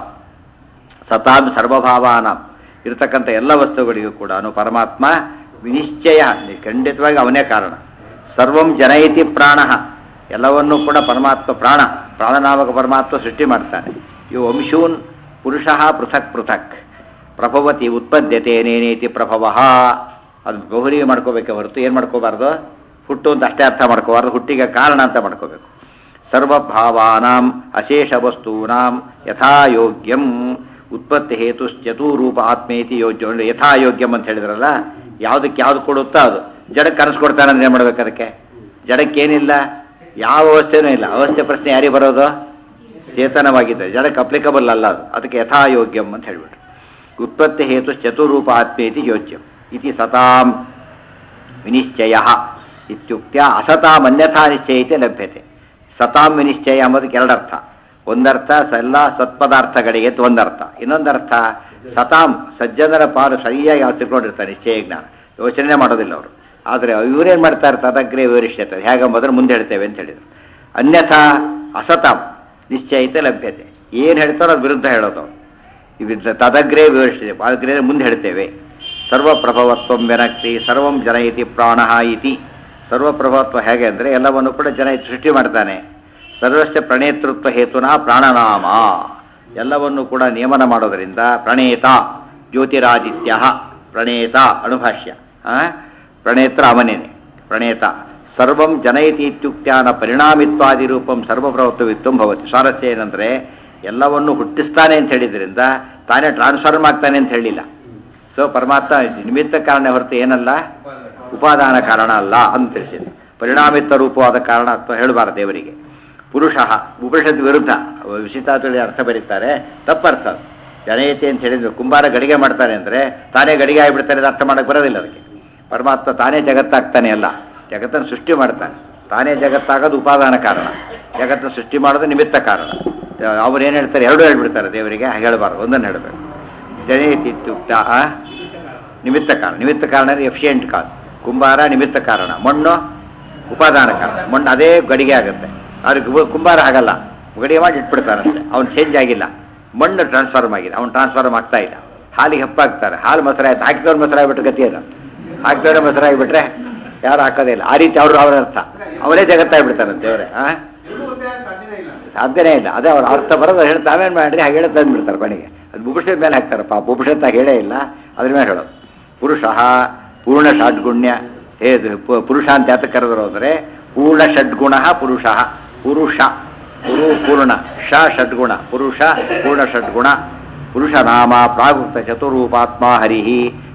ಸತಾಂ ಸರ್ವಭಾವಾನಾಂ ಇರತಕ್ಕಂಥ ಎಲ್ಲ ವಸ್ತುಗಳಿಗೂ ಕೂಡ ಪರಮಾತ್ಮ ವಿನಿಶ್ಚಯ ಖಂಡಿತವಾಗಿ ಅವನೇ ಕಾರಣ ಸರ್ವಂ ಜನಯತಿ ಪ್ರಾಣ ಎಲ್ಲವನ್ನೂ ಕೂಡ ಪರಮಾತ್ಮ ಪ್ರಾಣ ಪ್ರಾಣನಾಮಕ ಪರಮಾತ್ಮ ಸೃಷ್ಟಿ ಮಾಡ್ತಾನೆ ಇವು ವಂಶೂನ್ ಪುರುಷ ಪೃಥಕ್ ಪೃಥಕ್ ಪ್ರಭವತಿ ಉತ್ಪದ್ಯತೆ ನೇನೇತಿ ಪ್ರಭವ ಅದು ಬಹುರಿಗೆ ಮಾಡ್ಕೋಬೇಕೆ ಹೊರತು ಏನು ಮಾಡ್ಕೋಬಾರ್ದು ಹುಟ್ಟು ಅಂತ ಅಷ್ಟೇ ಅರ್ಥ ಮಾಡ್ಕೋಬಾರ್ದು ಹುಟ್ಟಿಗೆ ಕಾರಣ ಅಂತ ಮಾಡ್ಕೋಬೇಕು ಸರ್ವಭಾವಾನಾಂ ಅಶೇಷ ವಸ್ತೂನಾಂ ಯಥಾಯೋಗ್ಯಂ ಉತ್ಪತ್ತಿ ಹೇತು ಚತುರೂಪ ಆತ್ಮೇತಿ ಯೋಗ್ಯ ಅಂದ್ರೆ ಯಥಾಯೋಗ್ಯಂ ಅಂತ ಹೇಳಿದ್ರಲ್ಲ ಯಾವುದಕ್ಕೆ ಯಾವ್ದು ಕೊಡುತ್ತೋ ಅದು ಜಡಕ್ಕೆ ಕನಸ್ಕೊಡ್ತಾನೆ ಅಂದ್ರೆ ಏನು ಮಾಡ್ಬೇಕು ಅದಕ್ಕೆ ಜಡಕ್ಕೇನಿಲ್ಲ ಯಾವ ಅವಸ್ಥೆನೂ ಇಲ್ಲ ಅವಸ್ಥೆ ಪ್ರಶ್ನೆ ಯಾರಿಗೆ ಬರೋದು ಚೇತನವಾಗಿದ್ದರೆ ಜಡಕ್ಕೆ ಅಪ್ಲಿಕಬಲ್ ಅಲ್ಲ ಅದು ಅದಕ್ಕೆ ಯಥಾಯೋಗ್ಯಂ ಅಂತ ಹೇಳ್ಬಿಟ್ರು ಉತ್ಪತ್ತಿ ಹೇತು ಚತುರೂಪ ಆತ್ಮೇತಿ ಯೋಜ್ಯಂ ಇತಿ ಸತಾಂ ವಿನಿಶ್ಚಯ ಇತ್ಯುಕ್ತ ಅಸತಾಂ ಅನ್ಯಥಾ ನಿಶ್ಚಯಿತೆ ಲಭ್ಯತೆ ಸತಾಂ ವಿನಿಶ್ಚಯ ಎಂಬುದಕ್ಕೆ ಎರಡರ್ಥ ಒಂದರ್ಥ ಸ- ಎಲ್ಲ ಸತ್ಪದಾರ್ಥಗಳಿಗೆ ಅಂತ ಒಂದರ್ಥ ಇನ್ನೊಂದರ್ಥ ಸತಾಂ ಸಜ್ಜನರ ಪಾಲು ಸರಿಯಾಗಿ ಅವ್ರು ತಿಳ್ಕೊಂಡಿರ್ತಾರೆ ನಿಶ್ಚಯ ಜ್ಞಾನ ಯೋಚನೆ ಮಾಡೋದಿಲ್ಲ ಅವರು ಆದರೆ ಇವರೇನು ಮಾಡ್ತಾ ಇರ್ತಾರೆ ತದಗ್ರೆ ವಿವರಿಷ್ಯತೆ ಹೇಗಂಬುದ್ರೆ ಮುಂದೆ ಹೇಳ್ತೇವೆ ಅಂತ ಹೇಳಿದರು ಅನ್ಯಥಾ ಅಸತಾಂ ನಿಶ್ಚಯಿತೆ ಲಭ್ಯತೆ ಏನು ಹೇಳ್ತಾರೋ ಅದು ವಿರುದ್ಧ ಹೇಳೋದು ಅವ್ರು. ಇವಿದ್ದ ತದಗ್ರೇ ವಿವರಿಸಿದೆ ಅಗ್ರೇ ಮುಂದೆ ಹೇಳ್ತೇವೆ ಸರ್ವಪ್ರಭವತ್ವ ವ್ಯನಕ್ತಿ ಸರ್ವಂ ಜನಯತಿ ಪ್ರಾಣ ಇತಿ ಸರ್ವಪ್ರಭವತ್ವ ಹೇಗೆ ಅಂದರೆ ಎಲ್ಲವನ್ನು ಕೂಡ ಜನ ಸೃಷ್ಟಿ ಮಾಡ್ತಾನೆ ಸರ್ವಸ್ಯ ಪ್ರಣೇತೃತ್ವ ಹೇತುನಾ ಪ್ರಾಣನಾಮ ಎಲ್ಲವನ್ನು ಕೂಡ ನಿಯಮನ ಮಾಡೋದರಿಂದ ಪ್ರಣೇತ ಜ್ಯೋತಿರಾದಿತ್ಯ ಪ್ರಣೇತ ಅಣುಭಾಷ್ಯ ಆ? ಪ್ರಣೇತ್ರ ಅವನೇನೆ ಪ್ರಣೇತ ಸರ್ವಂ ಜನಯತಿ ಇತ್ಯುಕ್ತ್ಯಾನ ಪರಿಣಾಮಿತ್ವಾದಿ ರೂಪಂ ಸರ್ವಪ್ರಭುತ್ವವಿತ್ವಂ ಭವತಿ ಸ್ವಾರಸ್ಯ ಏನಂದರೆ ಎಲ್ಲವನ್ನು ಹುಟ್ಟಿಸ್ತಾನೆ ಅಂತ ಹೇಳಿದ್ರಿಂದ ತಾನೇ ಟ್ರಾನ್ಸ್ಫಾರ್ಮ್ ಆಗ್ತಾನೆ ಅಂತ ಹೇಳಿಲ್ಲ ಸೊ ಪರಮಾತ್ಮ ನಿಮಿತ್ತ ಕಾರಣ ಹೊರತು ಏನಲ್ಲ ಉಪಾದಾನ ಕಾರಣ ಅಲ್ಲ ಅಂತ ತಿಳಿಸಿದೆ ಪರಿಣಾಮಿತ್ವ ರೂಪವಾದ ಕಾರಣ ಅಥವಾ ಹೇಳಬಾರದು ದೇವರಿಗೆ ಪುರುಷ ಉಪನಿಷತ್ ವಿರುದ್ಧ ವಿಶಿತಾತುಳಿ ಅರ್ಥ ಬರೀತಾರೆ ತಪ್ಪರ್ಥ ಅದು. ಜನಯತಿ ಅಂತ ಹೇಳಿದ್ರೆ ಕುಂಬಾರ ಗಡಿಗೆ ಮಾಡ್ತಾನೆ ಅಂದರೆ ತಾನೇ ಗಡಿಗೆ ಆಗಿಬಿಡ್ತಾನೆ ಅಂತ ಅರ್ಥ ಮಾಡಕ್ಕೆ ಬರೋದಿಲ್ಲ ಅದಕ್ಕೆ ಪರಮಾತ್ಮ ತಾನೇ ಜಗತ್ತಾಗ್ತಾನೆ ಅಲ್ಲ ಜಗತ್ತನ್ನು ಸೃಷ್ಟಿ ಮಾಡ್ತಾನೆ ತಾನೇ ಜಗತ್ತಾಗೋದು ಉಪಾದಾನ ಕಾರಣ ಜಗತ್ತನ್ನು ಸೃಷ್ಟಿ ಮಾಡೋದು ನಿಮಿತ್ತ ಕಾರಣ ಅವ್ರು ಏನು ಹೇಳ್ತಾರೆ ಎರಡೂ ಹೇಳ್ಬಿಡ್ತಾರೆ ದೇವರಿಗೆ ಹಾಗೆ ಹೇಳಬಾರ್ದು ಒಂದನ್ನು ಹೇಳಬೇಕು ಜನಯತಿ ಇತ್ಯುಕ್ತ ಆ? ನಿಮಿತ್ತ ಕಾರಣ ನಿಮಿತ್ತ ಕಾರಣ ಎಫಿಷಿಯೆಂಟ್ ಕಾಸ್ ಕುಂಬಾರ ನಿಮಿತ್ತ ಕಾರಣ ಮಣ್ಣು ಉಪಾದಾನ ಕಾರಣ ಮಣ್ಣು ಅದೇ ಗಡಿಗೆ ಆಗುತ್ತೆ ಅವ್ರಿಗೆ ಗು- ಕುಂಬಾರ ಆಗಲ್ಲ ಗಡಿಗೆ ಮಾಡಿ ಇಟ್ಬಿಡ್ತಾರಷ್ಟೇ ಅವ್ನು ಚೇಂಜ್ ಆಗಿಲ್ಲ ಮಣ್ಣು ಟ್ರಾನ್ಸ್ಫಾರ್ಮ್ ಆಗಿದೆ ಅವ್ನು ಟ್ರಾನ್ಸ್ಫಾರ್ಮ್ ಆಗ್ತಾ ಇಲ್ಲ ಹಾಲಿಗೆ ಹೆಪ್ಪಾಗ್ತಾರೆ ಹಾಲು ಮೊಸರಾಯ್ತು ಹಾಕಿದವ್ರು ಮೊಸರಾಗ್ಬಿಟ್ರೆ ಗತಿ ಏನು ಹಾಕಿದವ್ರೆ ಮೊಸರಾಗಿಬಿಟ್ರೆ ಯಾರು ಹಾಕೋದೇ ಇಲ್ಲ ಆ ರೀತಿ ಅವರು ಅವರ ಅರ್ಥ ಅವರೇ ಜಗತ್ತಾಗ್ಬಿಡ್ತಾರೆ ದೇವರೇ ಆ ಎಲ್ಲೂ ಒಂದೇ ಸಾಧ್ಯನೇ ಇಲ್ಲ ಸಾಧ್ಯನೇ ಇಲ್ಲ ಅದೇ ಅವ್ರ ಅರ್ಥ ಬರೋದು ಹೇಳಿ ತಾವೇನು ಮಾಡ್ರಿ ಹಾಗೆ ಹೇಳಿ ತಂದುಬಿಡ್ತಾರೆ ಕೊನೆಗೆ ಅದು ಬುಭುಷದ ಮೇಲೆ ಹಾಕ್ತಾರೆ ಪಾಪ ಬುಭುಷತ್ತ ಹೇಳೇ ಇಲ್ಲ ಅದ್ರ ಮೇಲೆ ಹೇಳೋದು ಪುರುಷ ಪೂರ್ಣ ಷಡ್ಗುಣ್ಯ ಹೇದು ಪು- ಪುರುಷ ಅಂತ ಯಾತಕ್ಕೆ ಕರೆದ್ರು ಅಂದರೆ ಪೂರ್ಣ ಷಡ್ಗುಣ ಪುರುಷ ಪುರುಷ ಪುರು ಪೂರ್ಣ ಷ ಷಡ್ಗುಣ ಪುರುಷ ಪೂರ್ಣ ಷಡ್ಗುಣ ಪುರುಷ ನಾಮ ಪ್ರಾಗುಕ್ತ ಚತುರೂಪಾತ್ಮ ಹರಿಹಿ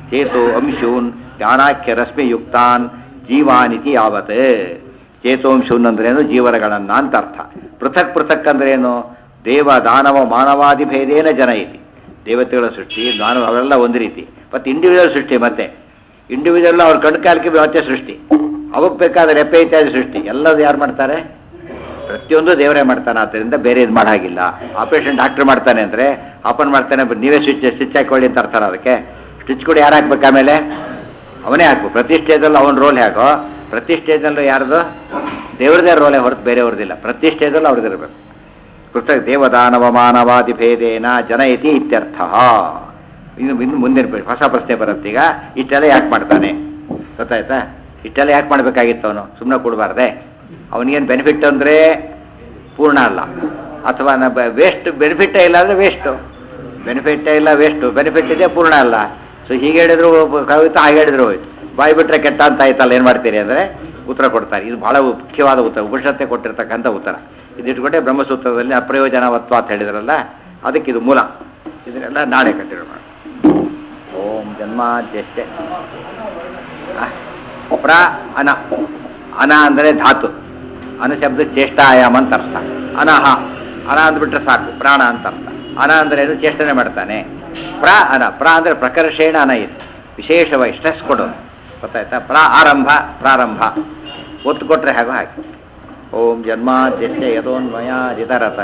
ಚೇತೋ ಅಂಶೂನ್ ಜ್ಞಾನಾಖ್ಯ ರಶ್ಮಿಯುಕ್ತಾನ್ ಜೀವಾನಿತಿ ಯಾವತ್ ಚೇತೋಂಶೂನ್ ಅಂದ್ರೇನು ಜೀವನಗಳನ್ನ ಅಂತ ಅರ್ಥ ಪೃಥಕ್ ಪೃಥಕ್ ಅಂದ್ರೇನು ದೇವ ದಾನವ ಮಾನವಾದಿ ಭೇದೇನ ಜನ ಐತಿ ದೇವತೆಗಳ ಸೃಷ್ಟಿ ಮಾನವ ಅವೆಲ್ಲ ಒಂದು ರೀತಿ ಮತ್ತು ಇಂಡಿವಿಜುವಲ್ ಸೃಷ್ಟಿ ಮತ್ತೆ ಇಂಡಿವಿಜುವಲ್ ಅವ್ರ ಕಣ್ಣು ಕಾಲಕ್ಕೆ ಮತ್ತೆ ಸೃಷ್ಟಿ ಅವಕ್ಕೆ ಬೇಕಾದ ರೆಪ್ಪೆ ಇತ್ಯಾದಿ ಸೃಷ್ಟಿ ಎಲ್ಲದು ಯಾರು ಮಾಡ್ತಾರೆ ಪ್ರತಿಯೊಂದು ದೇವರೇ ಮಾಡ್ತಾನೆ ಆದ್ದರಿಂದ ಬೇರೆ ಇದು ಮಾಡಾಗಿಲ್ಲ ಆಪರೇಷನ್ ಡಾಕ್ಟರ್ ಮಾಡ್ತಾನೆ ಅಂದರೆ ಆಪನ್ ಮಾಡ್ತಾನೆ ಬ- ನೀವೇ ಸ್ವಿಚ್ ಸ್ವಿಚ್ ಹಾಕೊಳ್ಳಿ ಅಂತ ಅರ್ಥ ಅದಕ್ಕೆ ಸ್ಟಿಚ್ ಕೂಡ ಯಾರು ಹಾಕ್ಬೇಕು ಆಮೇಲೆ ಅವನೇ ಹಾಕ್ಬೇಕು ಪ್ರತಿ ಸ್ಟೇಜಲ್ಲೂ ಅವನ ರೋಲ್ ಹೇಗೋ ಪ್ರತಿ ಸ್ಟೇಜಲ್ಲೂ ಯಾರ್ದು ದೇವ್ರದೇ ರೋಲೇ ಹೊರತು ಬೇರೆಯವ್ರದ್ದಿಲ್ಲ ಪ್ರತಿ ಸ್ಟೇಜಲ್ಲೂ ಅವ್ರದ್ದಿರಬೇಕು ಪೃಥಕ್ ದೇವದಾನವ ಮಾನವಾದಿ ಭೇದೇನ ಜನಯತಿ ಇತ್ಯರ್ಥ ಇನ್ನು ಇನ್ನು ಮುಂದಿನ ಪೀಳಿ- ಹೊಸ ಪ್ರಶ್ನೆ ಬರುತ್ತೆ ಈಗ ಇಷ್ಟೆಲ್ಲ ಯಾಕೆ ಮಾಡ್ತಾನೆ ಗೊತ್ತಾಯ್ತಾ ಇಷ್ಟೆಲ್ಲ ಯಾಕೆ ಮಾಡಬೇಕಾಗಿತ್ತು ಅವನು ಸುಮ್ಮನೆ ಕೊಡಬಾರ್ದೆ ಅವನಿಗೇನು ಬೆನಿಫಿಟ್ ಅಂದರೆ ಪೂರ್ಣ ಅಲ್ಲ ಅಥವಾ ವೇಸ್ಟ್ ಬೆನಿಫಿಟ್ಟೇ ಇಲ್ಲ ಅಂದರೆ ವೇಸ್ಟು ಬೆನಿಫಿಟ್ಟೇ ಇಲ್ಲ ವೇಸ್ಟು ಬೆನಿಫಿಟ್ ಇದೆ ಪೂರ್ಣ ಅಲ್ಲ ಸೊ ಹೀಗೆ ಹೇಳಿದ್ರು ಕವಿತಾ ಹಾಗೆ ಹೇಳಿದ್ರು ಹೋಯ್ತು ಬಾಯಿ ಬಿಟ್ರೆ ಕೆಟ್ಟ ಅಂತ ಆಯ್ತಲ್ಲ ಏನು ಮಾಡ್ತೀರಿ ಅಂದರೆ ಉತ್ತರ ಕೊಡ್ತಾರೆ ಇದು ಬಹಳ ಮುಖ್ಯವಾದ ಉತ್ತರ ಉಪನಿಷತ್ತೆ ಕೊಟ್ಟಿರ್ತಕ್ಕಂಥ ಉತ್ತರ ಇದಿಟ್ಕೊಂಡೆ ಬ್ರಹ್ಮಸೂತ್ರದಲ್ಲಿ ಅಪ್ರಯೋಜನವತ್ವ ಅಂತ ಹೇಳಿದ್ರಲ್ಲ ಅದಕ್ಕೆ ಇದು ಮೂಲ ಇದನ್ನೆಲ್ಲ ನಾಳೆ ಕಂಟಿನ್ಯೂ ಮಾಡಿ ಓಂ ಜನ್ಮಾದ್ಯಶ್ಚ ಆ, ಪ್ರ ಅನ ಅನ ಅಂದರೆ ಧಾತು ಅನ ಶಬ್ದ ಚೇಷ್ಟಾಯಾಮ ಅಂತ ಅರ್ಥ ಅನಹ ಅನ ಅಂದ್ಬಿಟ್ರೆ ಸಾಕು ಪ್ರಾಣ ಅಂತ ಅರ್ಥ ಅನ ಅಂದ್ರೆ ಏನು ಚೇಷ್ಟನೆ ಮಾಡ್ತಾನೆ ಪ್ರ ಅನ ಪ್ರ ಅಂದರೆ ಪ್ರಕರ್ಷೇಣ ಅನ ಇದು ವಿಶೇಷವಾಗಿ ಸ್ಟ್ರೆಸ್ ಕೊಡೋದು ಗೊತ್ತಾಯ್ತಾ ಪ್ರ ಆರಂಭ ಪ್ರಾರಂಭ ಒತ್ತು ಕೊಟ್ರೆ ಹಾಗೋ ಹಾಕಿ ಓಂ ಜನ್ಮಾದ್ಯಶ್ಚ ಯಥೋನ್ಮಯ ಜಿತರತ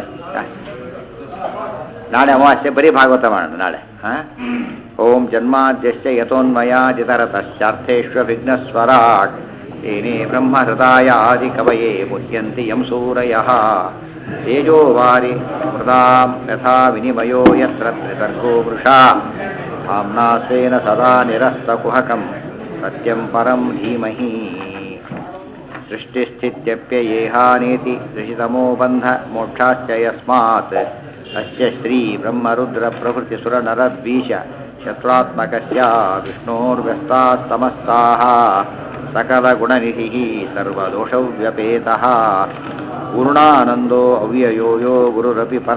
ನಾಳೆ ಅಮಾವಾಸ್ಯೆ ಬರೀ ಭಾಗವತ ಮಾಡೋಣ ನಾಳೆ ಹಾ ಓಂ ಜನ್ಮಾದ್ಯಶ್ಚ ಯಥೋನ್ಮಯ ಜಿತರತಶ್ಚಾರ್ಥೇಷ್ವಿಘ್ನಸ್ವರಾಟ್ ತೇನೇ ಬ್ರಹ್ಮ ಹೃದಯ ಆದಿ ಕವಯೇ ಮುಹ್ಯಂತಿ ಯಂ ಸೂರಯಃ ತೇಜೋ ವಾರಿ ಮೃದಾಂ ಯಥಾ ವಿನಿಮಯೋ ಯತ್ರ ತ್ರಿಸರ್ಗೋ ವೃಷಾ ಧಾಮ್ನಾ ಸ್ವೇನ ಸದಾ ನಿರಸ್ತಕುಹಕಂ ಸತ್ಯಂ ಪರಂ ಧೀಮಹಿ ಸೃಷ್ಟಿಸ್ಥಿತ್ಯಪ್ಯಯೇಹಾನೇತಿ ಋಷಿತಮೋ ಬಂಧ ಮೋಕ್ಷಾಶ್ಚ ಯಸ್ಮಾತ್ ಅಸ್ಯ ಶ್ರೀ ಬ್ರಹ್ಮರುದ್ರ ಪ್ರಭೃತಿ ಸುರನರದ್ವೀಶ ಶತ್ರುತ್ಮಕಸ್ಯ ವಿಷ್ಣೋರ್ವ್ಯಸ್ತಾಸ್ತಮಸ್ತಾಃ ಸಕಲಗುಣನಿಧಿಃ ಸರ್ವದೋಷವ್ಯಪೇತಃ ಪೂರ್ಣಾನಂದೋ ಅವ್ಯಯೋ ಯೋ ಗುರುರಪಿ ಪರ